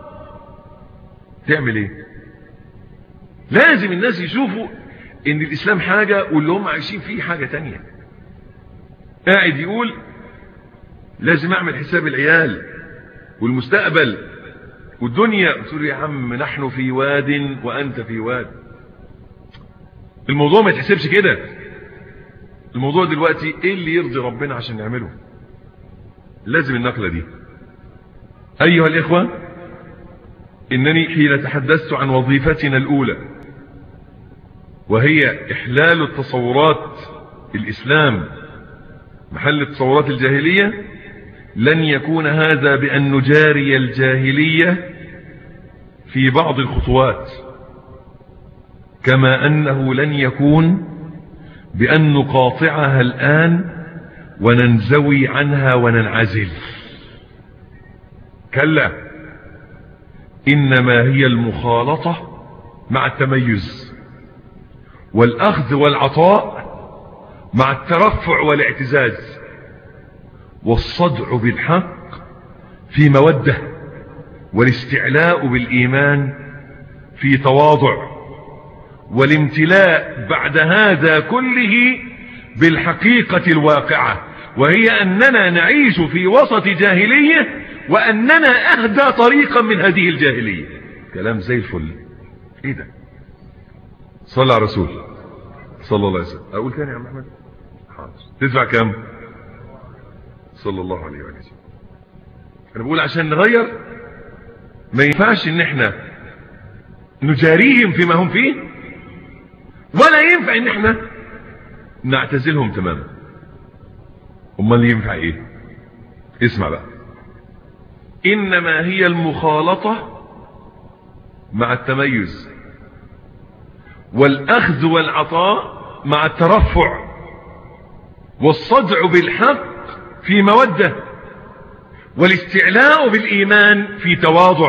تعمل ايه لازم الناس يشوفوا ان الاسلام حاجة واللي هم عايشين فيه حاجة تانية قاعد يقول لازم اعمل حساب العيال والمستقبل والدنيا تقول يا عم نحن في واد وانت في واد الموضوع ما يتحسبش كده الموضوع دلوقتي ايه اللي يرضي ربنا عشان نعمله لازم النقلة دي ايها الاخوة انني حين تحدثت عن وظيفتنا الاولى وهي احلال التصورات الاسلام محل التصورات الجاهلية لن يكون هذا بأن نجاري الجاهلية في بعض الخطوات كما أنه لن يكون بأن نقاطعها الآن وننزوي عنها وننعزل كلا إنما هي المخالطة مع التميز والأخذ والعطاء مع الترفع والاعتزاز والصدع بالحق في مودة والاستعلاء بالإيمان في تواضع والامتلاء بعد هذا كله بالحقيقة الواقعة وهي أننا نعيش في وسط جاهلية وأننا أهدى طريقا من هذه الجاهلية كلام زي الفل ايه ده صلى على رسول صلى الله عليه وسلم اقول تاني يا عم احمد حاضر تدفع كام صلى الله عليه وسلم انا بقول عشان نغير ما ينفعش ان احنا نجاريهم فيما هم فيه ولا ينفع ان احنا نعتزلهم تماما امال ينفع ايه اسمع بقى انما هي المخالطة مع التميز والاخذ والعطاء مع الترفع والصدع بالحق في مودة والاستعلاء بالإيمان في تواضع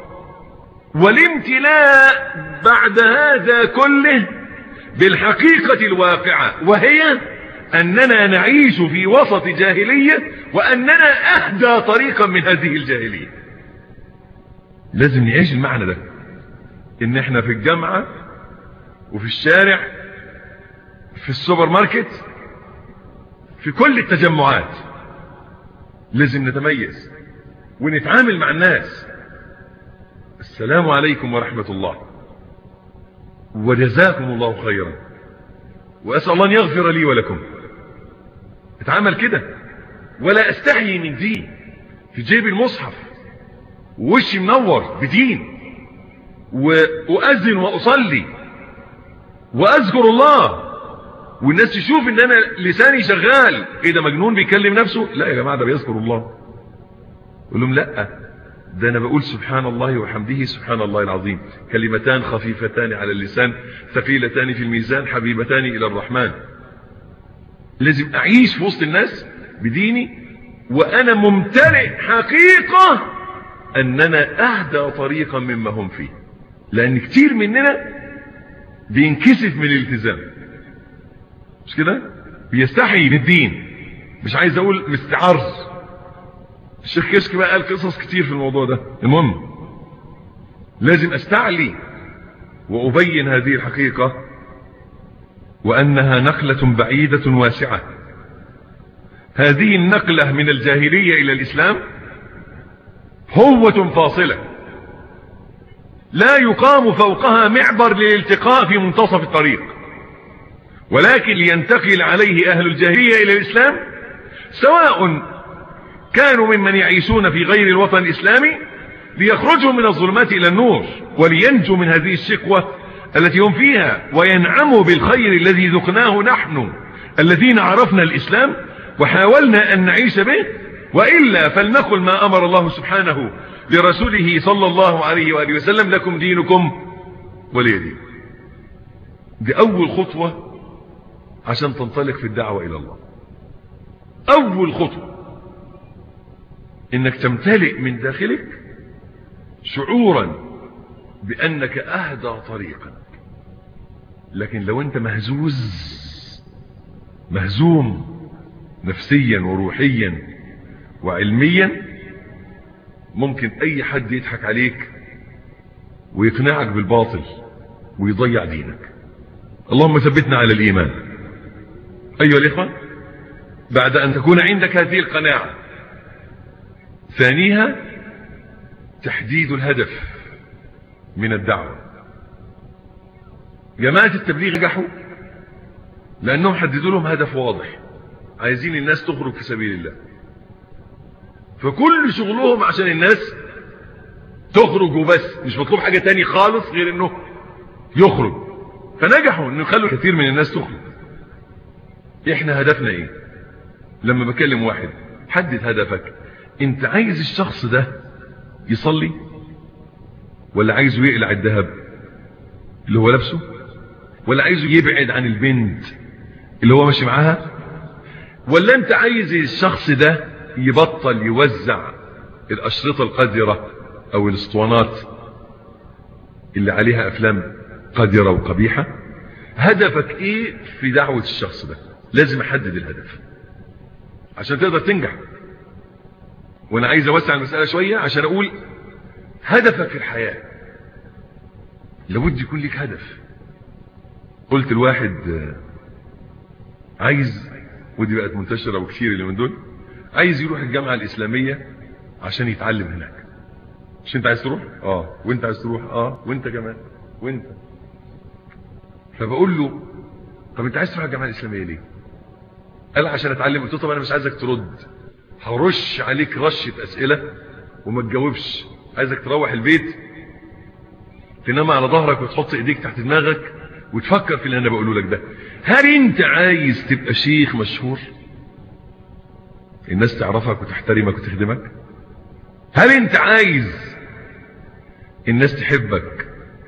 والامتلاء بعد هذا كله بالحقيقة الواقعة وهي أننا نعيش في وسط جاهلية وأننا أهدى طريقا من هذه الجاهلية لازم نعيش المعنى ده إن احنا في الجامعة وفي الشارع في السوبر ماركت في كل التجمعات لازم نتميز ونتعامل مع الناس السلام عليكم ورحمة الله وجزاكم الله خيرا وأسأل الله أن يغفر لي ولكم اتعامل كده ولا استحيي من دين في جيب المصحف ووشي منور بدين وأؤذن وأصلي وأذكر الله والناس تشوف ان انا لساني شغال ايه ده مجنون بيكلم نفسه لا يا جماعة ده بيذكر الله يقول لهم لا ده انا بقول سبحان الله وحمده سبحان الله العظيم كلمتان خفيفتان على اللسان ثقيلتان في الميزان حبيبتان الى الرحمن لازم اعيش في وسط الناس بديني وانا ممتلئ حقيقة اننا اهدى طريقا مما هم فيه لان كتير مننا بينكسف من الالتزام مش كده بيستحي من الدين مش عايز اقول مستعرض الشيخ كشك بقى قال قصص كتير في الموضوع ده المهم لازم استعلي وابين هذه الحقيقة وانها نقلة بعيدة واسعة هذه النقلة من الجاهلية الى الاسلام هوة فاصلة لا يقام فوقها معبر للالتقاء في منتصف الطريق ولكن لينتقل عليه أهل الجاهلية إلى الإسلام سواء كانوا ممن يعيشون في غير الوطن الإسلامي ليخرجوا من الظلمات إلى النور ولينجوا من هذه الشقوة التي هم فيها وينعموا بالخير الذي ذقناه نحن الذين عرفنا الإسلام وحاولنا أن نعيش به وإلا فلنقل ما أمر الله سبحانه لرسوله صلى الله عليه وآله وسلم لكم دينكم ولي دين دي أول خطوة عشان تنطلق في الدعوة إلى الله أول خطوة إنك تمتلئ من داخلك شعورا بأنك أهدى طريقا لكن لو أنت مهزوز مهزوم نفسيا وروحيا وعلميا ممكن أي حد يضحك عليك ويقنعك بالباطل ويضيع دينك اللهم ثبتنا على الإيمان أيها الإخوة بعد أن تكون عندك هذه القناعة ثانيها تحديد الهدف من الدعوة جماعة التبليغ نجحوا لأنهم حددوا لهم هدف واضح عايزين الناس تخرج في سبيل الله فكل شغلهم عشان الناس تخرج وبس مش مطلوب حاجة تاني خالص غير انه يخرج فنجحوا انه يخلوا كثير من الناس تخرج احنا هدفنا ايه لما بكلم واحد حدد هدفك انت عايز الشخص ده يصلي ولا عايزه يقلع الذهب اللي هو لابسه ولا عايزه يبعد عن البنت اللي هو ماشي معاها ولا انت عايز الشخص ده يبطل يوزع الاشرطة القذرة او الاسطوانات اللي عليها افلام قذرة وقبيحة هدفك ايه في دعوة الشخص ده لازم احدد الهدف عشان تقدر تنجح وانا عايز اوسع المسألة شوية عشان اقول هدفك في الحياة لابد يكون لك هدف قلت الواحد عايز ودي بقت منتشرة وكثير اللي من دول عايز يروح الجامعة الإسلامية عشان يتعلم هناك مش انت عايز تروح اه وانت عايز تروح اه وانت كمان وانت فبقول له طب انت عايز تروح الجامعة الإسلامية ليه قال عشان اتعلم قلت له طب انا مش عايزك ترد هرش عليك رشة اسئلة وما تجاوبش عايزك تروح البيت تنام على ظهرك وتحط ايديك تحت دماغك وتفكر في اللي انا بقوله لك ده هل انت عايز تبقى شيخ مشهور الناس تعرفك وتحترمك وتخدمك هل انت عايز الناس تحبك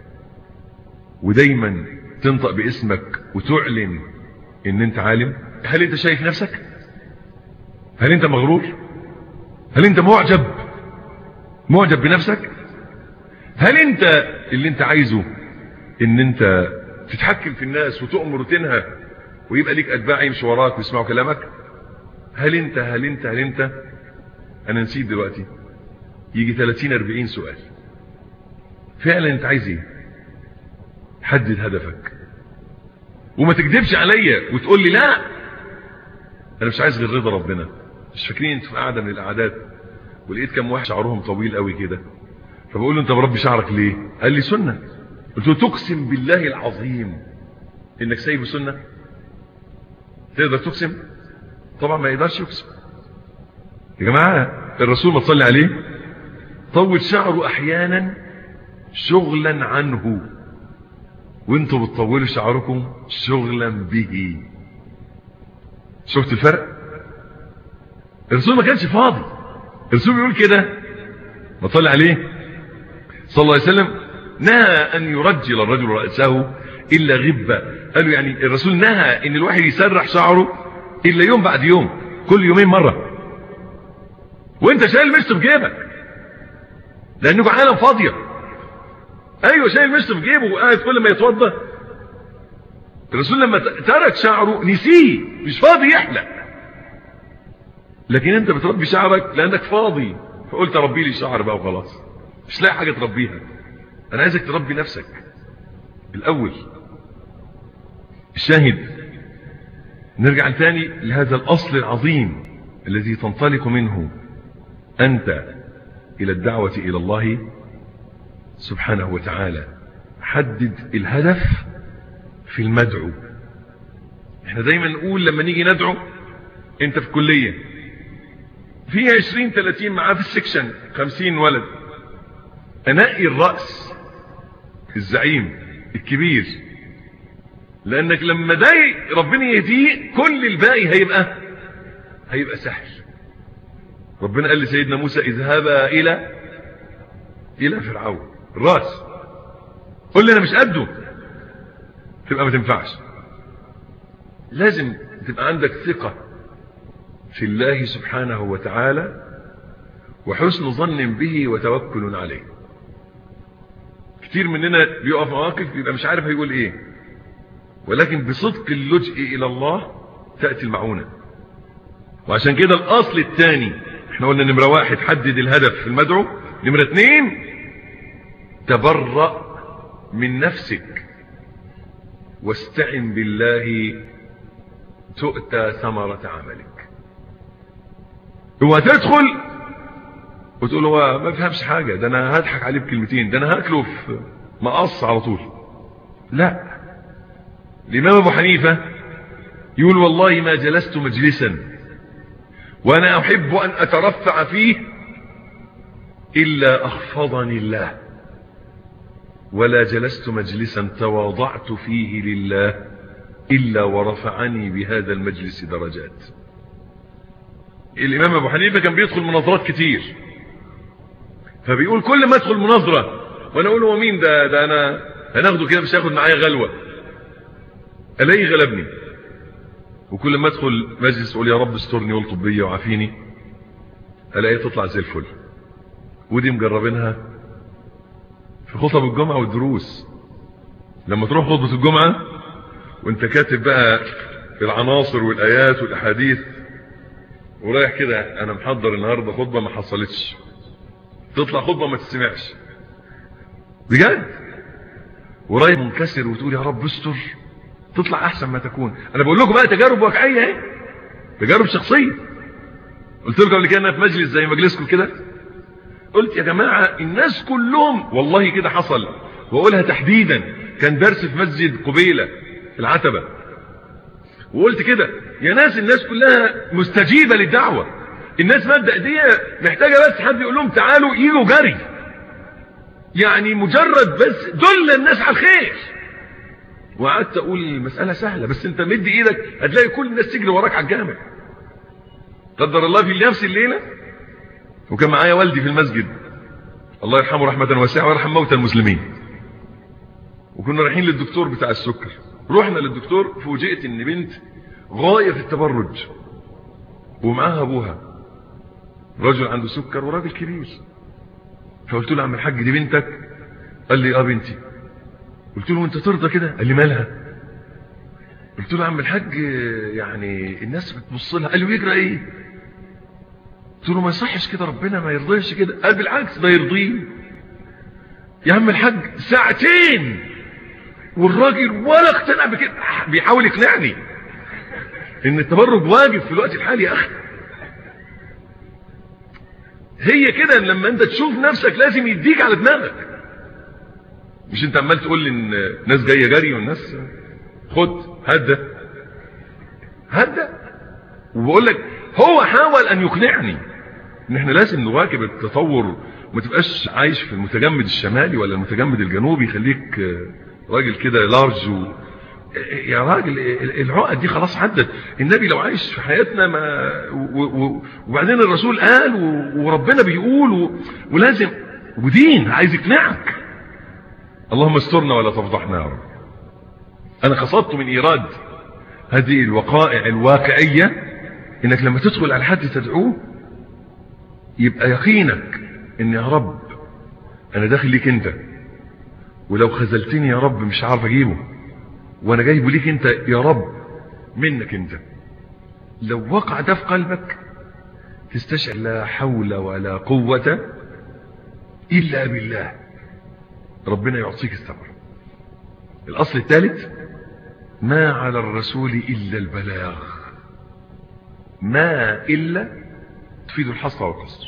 ودايما تنطق باسمك وتعلن ان انت عالم هل انت شايف نفسك هل انت مغرور هل انت معجب معجب بنفسك هل انت اللي انت عايزه ان انت تتحكم في الناس وتؤمر وتنهى ويبقى ليك اتباع يمشي وراك ويسمعوا كلامك هل انت هل انت هل انت انا نسيت دلوقتي يجي 30 40 سؤال فعلا انت عايز ايه حدد هدفك وما تكذبش عليا وتقول لي لا انا مش عايز غير رضا ربنا مش فاكرين انتوا في قاعده من القعدات ولقيت كام واحد شعرهم طويل قوي كده فبقول له انت مربي شعرك ليه قال لي سنه قلت له تقسم بالله العظيم انك سايبه سنه تقدر تقسم طبعا ما يقدرش يقسم يا جماعه الرسول ما تصلي عليه طول شعره احيانا شغلا عنه وانتوا بتطولوا شعركم شغلا به شفت الفرق الرسول ما كانش فاضي الرسول بيقول كده ما طلع عليه صلى الله عليه وسلم نهى ان يرجل الرجل رأسه الا غبة قالوا يعني الرسول نهى ان الواحد يسرح شعره الا يوم بعد يوم كل يومين مرة وانت شايل مشط في جيبك لانه عالم فاضية ايوه شايل مشط في جيبه وقاعد كل ما يتوضى الرسول لما ترك شعره نسيه مش فاضي يحلق لكن انت بتربي شعرك لانك فاضي فقلت ربي لي شعر بقى وخلاص مش لاقي حاجة تربيها انا عايزك تربي نفسك الاول الشاهد نرجع تاني لهذا الاصل العظيم الذي تنطلق منه انت الى الدعوة الى الله سبحانه وتعالى حدد الهدف في المدعو احنا دايما نقول لما نيجي ندعو انت في كلية في عشرين ثلاثين معاه في السكشن خمسين ولد انقي الرأس الزعيم الكبير لانك لما ده ربنا يهديه كل الباقي هيبقى هيبقى سهل ربنا قال لسيدنا موسى اذهبا الى الى فرعون الراس قل لي انا مش قده تبقى ما تنفعش لازم تبقى عندك ثقة في الله سبحانه وتعالى وحسن ظن به وتوكل عليه كتير مننا بيقف مواقف بيبقى مش عارف هيقول ايه ولكن بصدق اللجء الى الله تأتي المعونة وعشان كده الاصل الثاني احنا قلنا نمرة واحد حدد الهدف في المدعو نمرة اتنين تبرأ من نفسك واستعن بالله تؤتى ثمرة عملك هو تدخل وتقول هو ما فهمش حاجة ده انا هضحك عليه بكلمتين ده انا هاكله في مقص على طول لا الامام ابو حنيفة يقول والله ما جلست مجلسا وانا احب ان اترفع فيه الا اخفضني الله ولا جلست مجلسا تواضعت فيه لله الا ورفعني بهذا المجلس درجات الامام ابو حنيفة كان بيدخل مناظرات كتير فبيقول كل ما ادخل مناظرة وانا اقول هو مين ده ده انا هناخده كده مش هياخد معايا غلوة الاقيه غلبني وكل ما ادخل مجلس اقول يا رب استرني والطب بيا وعافيني الاقيه تطلع زي الفل ودي مجربينها في خطب الجمعة والدروس لما تروح خطبة الجمعة وانت كاتب بقى العناصر والايات والاحاديث ورايح كده انا محضر النهاردة خطبة ما حصلتش تطلع خطبة ما تسمعش بجد ورايح منكسر وتقول يا رب استر تطلع احسن ما تكون انا بقول لكم بقى تجارب واقعيه اهي تجارب شخصيه قلت لكم قبل كده انا في مجلس زي مجلسكم كده قلت يا جماعه الناس كلهم والله كده حصل واقولها تحديدا كان درس في مسجد قبيله في العتبه وقلت كده يا ناس الناس كلها مستجيبه للدعوه الناس مبدا دي محتاجه بس حد يقول لهم تعالوا يجوا جري يعني مجرد بس دل الناس على الخير وقعدت اقول المسألة سهلة بس انت مد ايدك هتلاقي كل الناس تجري وراك على الجامع قدر الله في نفس الليلة وكان معايا والدي في المسجد الله يرحمه رحمة واسعة ويرحم موتى المسلمين وكنا رايحين للدكتور بتاع السكر رحنا للدكتور فوجئت ان بنت غاية في التبرج ومعاها ابوها رجل عنده سكر وراجل كبير فقلت له عم الحاج دي بنتك قال لي اه بنتي قلت له انت ترضى كده قال لي مالها قلت له يا عم الحاج يعني الناس بتبص لها قال له يجرى ايه قلت له ما يصحش كده ربنا ما يرضيش كده قال بالعكس ده يرضيه يا عم الحاج ساعتين والراجل ولا اقتنع بكده بيحاول يقنعني ان التبرج واجب في الوقت الحالي يا اخي هي كده لما انت تشوف نفسك لازم يديك على دماغك مش انت عمال تقول لي ان ناس جايه جري والناس خد هدى هدى وبقول لك هو حاول ان يقنعني ان احنا لازم نواكب التطور ما تبقاش عايش في المتجمد الشمالي ولا المتجمد الجنوبي خليك راجل كده لارج و... يا راجل العقد دي خلاص عدت النبي لو عايش في حياتنا ما و... و... وبعدين الرسول قال و... وربنا بيقول و... ولازم ودين عايز يقنعك اللهم استرنا ولا تفضحنا يا رب انا قصدت من ايراد هذه الوقائع الواقعية انك لما تدخل على حد تدعوه يبقى يقينك ان يا رب انا داخل ليك انت ولو خذلتني يا رب مش عارف اجيبه وانا جايبه ليك انت يا رب منك انت لو وقع ده في قلبك تستشعر لا حول ولا قوة الا بالله ربنا يعطيك الثمر الاصل الثالث ما على الرسول الا البلاغ ما الا تفيد الحصر والقصر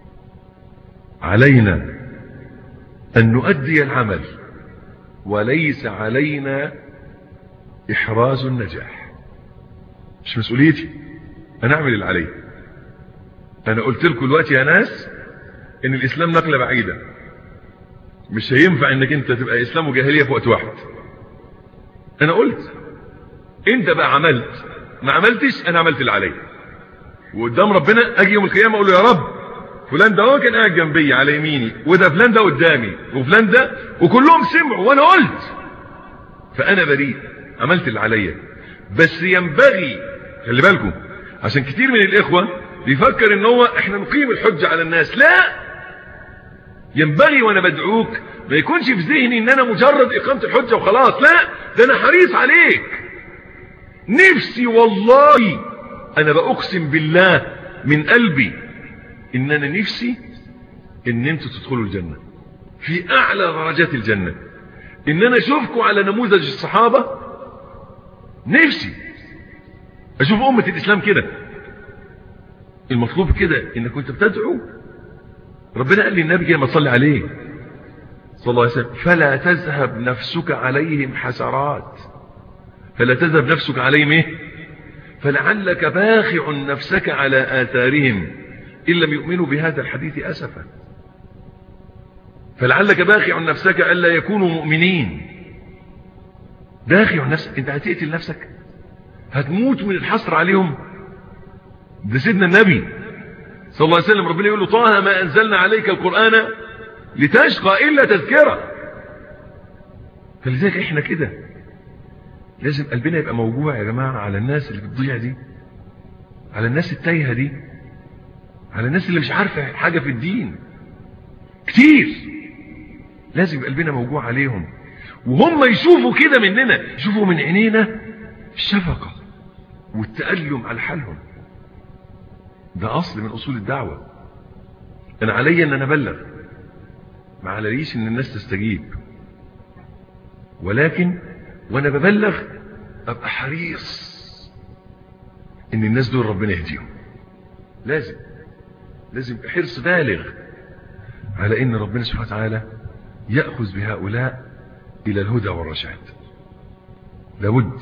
علينا ان نؤدي العمل وليس علينا احراز النجاح مش مسؤوليتي انا اعمل اللي علي انا قلت لكم دلوقتي يا ناس ان الاسلام نقله بعيده مش هينفع انك انت تبقى اسلام وجاهليه في وقت واحد انا قلت انت بقى عملت ما عملتش انا عملت اللي عليا وقدام ربنا اجي يوم القيامه اقول له يا رب فلان ده هو كان قاعد جنبي على يميني وده فلان ده قدامي وفلان ده وكلهم سمعوا وانا قلت فانا بريء عملت اللي عليا بس ينبغي خلي بالكم عشان كتير من الاخوه بيفكر ان هو احنا نقيم الحجه على الناس لا ينبغي وانا بدعوك ما يكونش في ذهني ان انا مجرد اقامة الحجة وخلاص لا ده انا حريص عليك نفسي والله انا بأقسم بالله من قلبي ان انا نفسي ان انتوا تدخلوا الجنة في اعلى درجات الجنة ان انا اشوفكم على نموذج الصحابة نفسي اشوف امة الاسلام كده المطلوب كده انك كنت بتدعو ربنا قال للنبي كده ما تصلي عليه صلى الله عليه وسلم فلا تذهب نفسك عليهم حسرات فلا تذهب نفسك عليهم ايه فلعلك باخع نفسك على آثارهم إن لم يؤمنوا بهذا الحديث أسفا فلعلك باخع نفسك ألا يكونوا مؤمنين باخع نفسك انت هتقتل نفسك هتموت من الحسر عليهم ده سيدنا النبي صلى الله عليه وسلم ربنا يقول له طه ما أنزلنا عليك القرآن لتشقى إلا تذكرة فلذلك احنا كده لازم قلبنا يبقى موجوع يا جماعة على الناس اللي بتضيع دي على الناس التايهة دي على الناس اللي مش عارفة حاجة في الدين كتير لازم يبقى قلبنا موجوع عليهم وهم يشوفوا كده مننا يشوفوا من عينينا الشفقة والتألم على حالهم ده أصل من أصول الدعوة أنا علي أن أنا أبلغ ما عليش أن الناس تستجيب ولكن وأنا ببلغ أبقى حريص أن الناس دول ربنا يهديهم لازم لازم يبقى حرص بالغ على أن ربنا سبحانه وتعالى يأخذ بهؤلاء إلى الهدى والرشاد لابد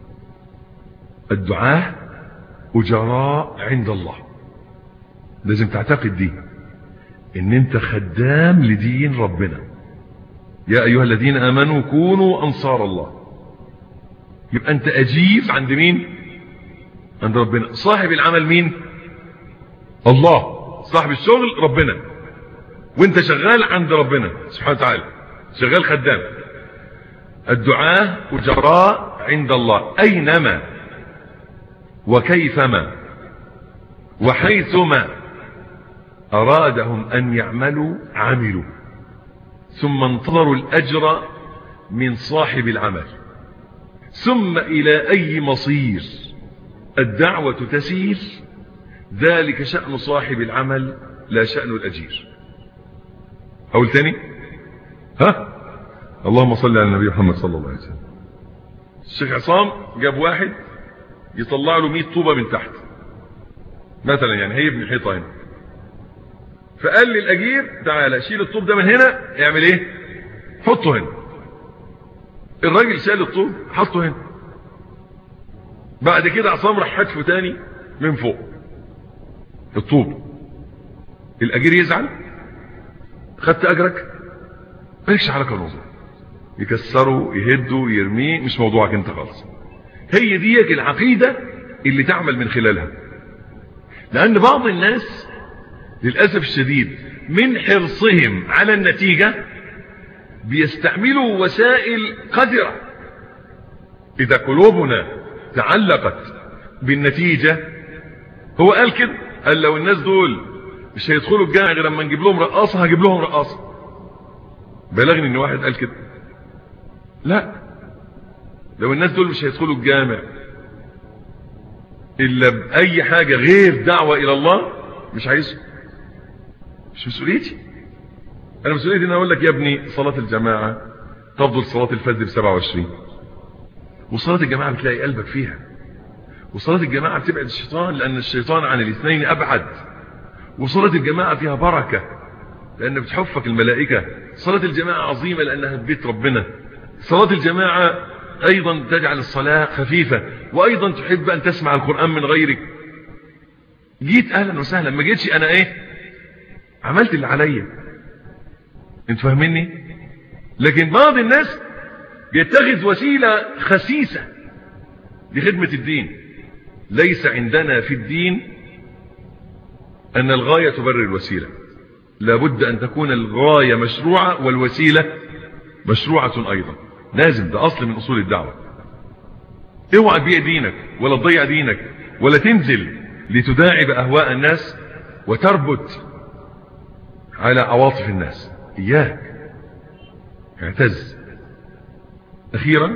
الدعاء أجراء عند الله لازم تعتقد دي ان انت خدام لدين ربنا يا ايها الذين امنوا كونوا انصار الله يبقى انت اجير عند مين عند ربنا صاحب العمل مين الله صاحب الشغل ربنا وانت شغال عند ربنا سبحانه وتعالى شغال خدام الدعاء أجراء عند الله أينما وكيفما وحيثما أرادهم أن يعملوا عملوا ثم انتظروا الأجر من صاحب العمل ثم إلى أي مصير الدعوة تسير ذلك شأن صاحب العمل لا شأن الأجير أقول تاني ها اللهم صل على النبي محمد صلى الله عليه وسلم الشيخ عصام جاب واحد يطلع له 100 طوبة من تحت مثلا يعني هيبني حيطة هنا فقال للأجير تعالى شيل الطوب ده من هنا اعمل ايه حطه هنا الراجل شال الطوب حطه هنا بعد كده عصام راح حدفه تاني من فوق الطوب الأجير يزعل خدت أجرك مالكش علاقة بالموضوع يكسره يهده يرميه مش موضوعك انت خالص هي ديك العقيدة اللي تعمل من خلالها لأن بعض الناس للأسف الشديد من حرصهم على النتيجة بيستعملوا وسائل قذرة إذا قلوبنا تعلقت بالنتيجة هو قال كده قال لو الناس دول مش هيدخلوا الجامع غير لما نجيب لهم رقاصة هجيب لهم رقاصة بلغني ان واحد قال كده لا لو الناس دول مش هيدخلوا الجامع الا باي حاجة غير دعوة الى الله مش عايزه مش مسؤوليتي انا مسؤوليتي ان اقول لك يا ابني صلاة الجماعة تفضل صلاة الفجر ب 27 وصلاة الجماعة بتلاقي قلبك فيها وصلاة الجماعة بتبعد الشيطان لان الشيطان عن الاثنين ابعد وصلاة الجماعة فيها بركة لان بتحفك الملائكة صلاة الجماعة عظيمة لانها بيت ربنا صلاة الجماعة ايضا تجعل الصلاة خفيفة وايضا تحب ان تسمع القرآن من غيرك جيت اهلا وسهلا ما جيتش انا ايه عملت اللي عليا انت فاهميني لكن بعض الناس بيتخذ وسيلة خسيسة لخدمة الدين ليس عندنا في الدين ان الغاية تبرر الوسيلة لابد ان تكون الغاية مشروعة والوسيلة مشروعة ايضا لازم ده اصل من اصول الدعوة اوعى تبيع دينك ولا تضيع دينك ولا تنزل لتداعب اهواء الناس وتربت على عواطف الناس إياك اعتز أخيرا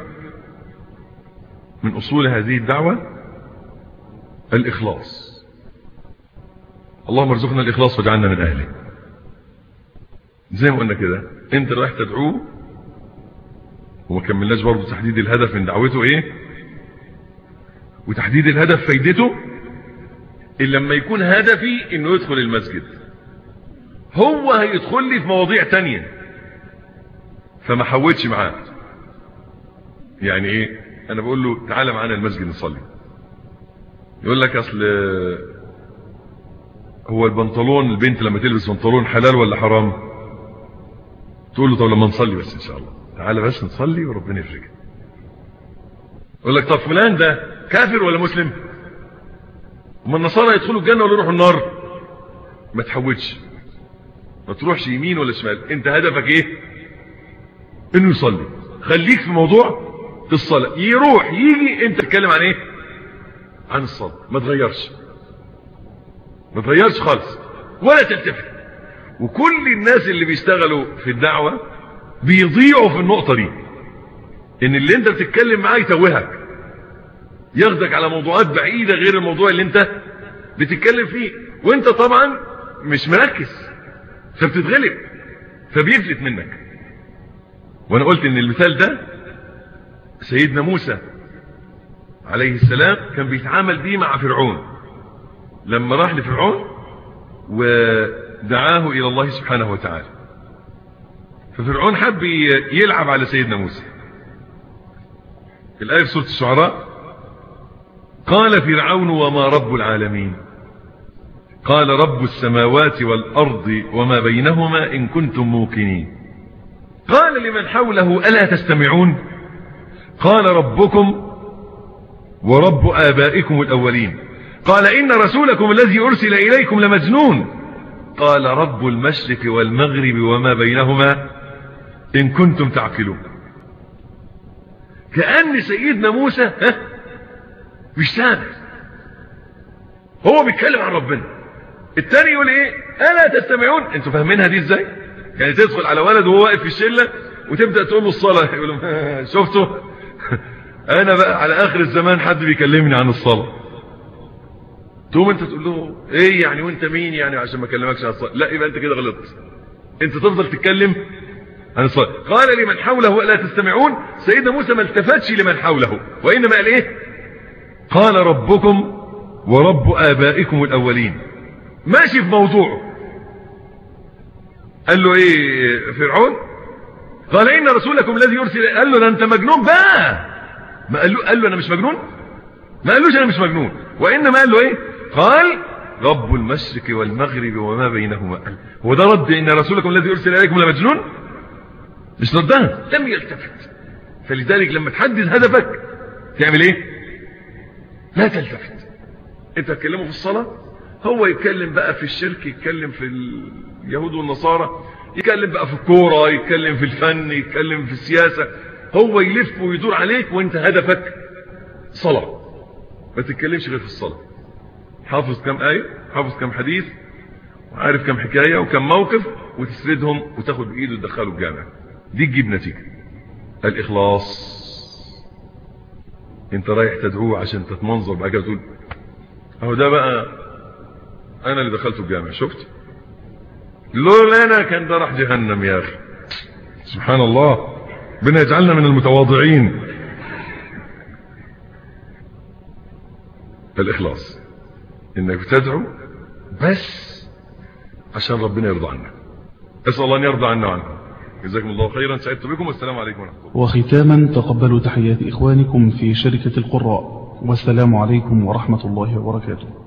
من أصول هذه الدعوة الإخلاص اللهم ارزقنا الإخلاص واجعلنا من أهله زي ما قلنا كده انت رايح تدعوه وما كملناش برضه تحديد الهدف من دعوته ايه وتحديد الهدف فايدته إلا لما يكون هدفي انه يدخل المسجد هو هيدخل لي في مواضيع تانية فما حوتش معاه يعني ايه انا بقول له تعالى معانا المسجد نصلي يقول لك اصل هو البنطلون البنت لما تلبس بنطلون حلال ولا حرام تقول له طب لما نصلي بس ان شاء الله تعالى بس نصلي وربنا يفرجها يقول لك طب فلان ده كافر ولا مسلم اما النصارى يدخلوا الجنه ولا يروحوا النار ما تحوتش ما تروحش يمين ولا شمال انت هدفك ايه انه يصلي خليك في موضوع الصلاة يروح يجي انت تتكلم عن ايه عن الصلاة ما تغيرش ما تغيرش خالص ولا تلتفت وكل الناس اللي بيشتغلوا في الدعوة بيضيعوا في النقطة دي ان اللي انت بتتكلم معاه يتوهك ياخدك على موضوعات بعيدة غير الموضوع اللي انت بتتكلم فيه وانت طبعا مش مركز فبتتغلب فبيفلت منك وانا قلت ان المثال ده سيدنا موسى عليه السلام كان بيتعامل بيه مع فرعون لما راح لفرعون ودعاه الى الله سبحانه وتعالى ففرعون حب يلعب على سيدنا موسى في الآية في سورة الشعراء قال فرعون وما رب العالمين قال رب السماوات والأرض وما بينهما إن كنتم موقنين قال لمن حوله ألا تستمعون قال ربكم ورب آبائكم الأولين قال إن رسولكم الذي أرسل إليكم لمجنون قال رب المشرق والمغرب وما بينهما إن كنتم تعقلون كأن سيدنا موسى ها مش سامع هو بيتكلم عن ربنا التاني يقول ايه الا تستمعون انتوا فاهمينها دي ازاي يعني تدخل على ولد وهو واقف في الشله وتبدا تقول له الصلاه يقول له شفتوا انا بقى على اخر الزمان حد بيكلمني عن الصلاه تقوم انت تقول له ايه يعني وانت مين يعني عشان ما اكلمكش عن الصلاه لا يبقى انت كده غلطت انت تفضل تتكلم عن الصلاه قال لمن حوله الا تستمعون سيدنا موسى ما التفتش لمن حوله وانما قال ايه قال ربكم ورب ابائكم الاولين ماشي في موضوعه قال له ايه فرعون قال ان رسولكم الذي يرسل قال له ده انت مجنون بقى ما قال له قال له انا مش مجنون ما قالوش انا مش مجنون وانما قال له ايه قال رب المشرق والمغرب وما بينهما هو ده رد ان رسولكم الذي يرسل اليكم لمجنون مش ردها لم يلتفت فلذلك لما تحدد هدفك تعمل ايه لا تلتفت انت تكلمه في الصلاه هو يتكلم بقى في الشرك يتكلم في اليهود والنصارى يتكلم بقى في الكورة يتكلم في الفن يتكلم في السياسة هو يلف ويدور عليك وانت هدفك صلاة ما تتكلمش غير في الصلاة حافظ كم آية حافظ كم حديث وعارف كم حكاية وكم موقف وتسردهم وتاخد بإيده وتدخله الجامع دي تجيب نتيجة الإخلاص انت رايح تدعوه عشان تتمنظر بقى كده تقول اهو ده بقى انا اللي دخلته الجامع شفت لولا انا كان ده راح جهنم يا اخي سبحان الله ربنا يجعلنا من المتواضعين الاخلاص انك بتدعو بس عشان ربنا يرضى عنك اسال الله ان يرضى عنا وعنكم جزاكم الله خيرا سعدت بكم والسلام عليكم ورحمه الله وختاما تقبلوا تحيات إخوانكم في شركة القراء والسلام عليكم ورحمة الله وبركاته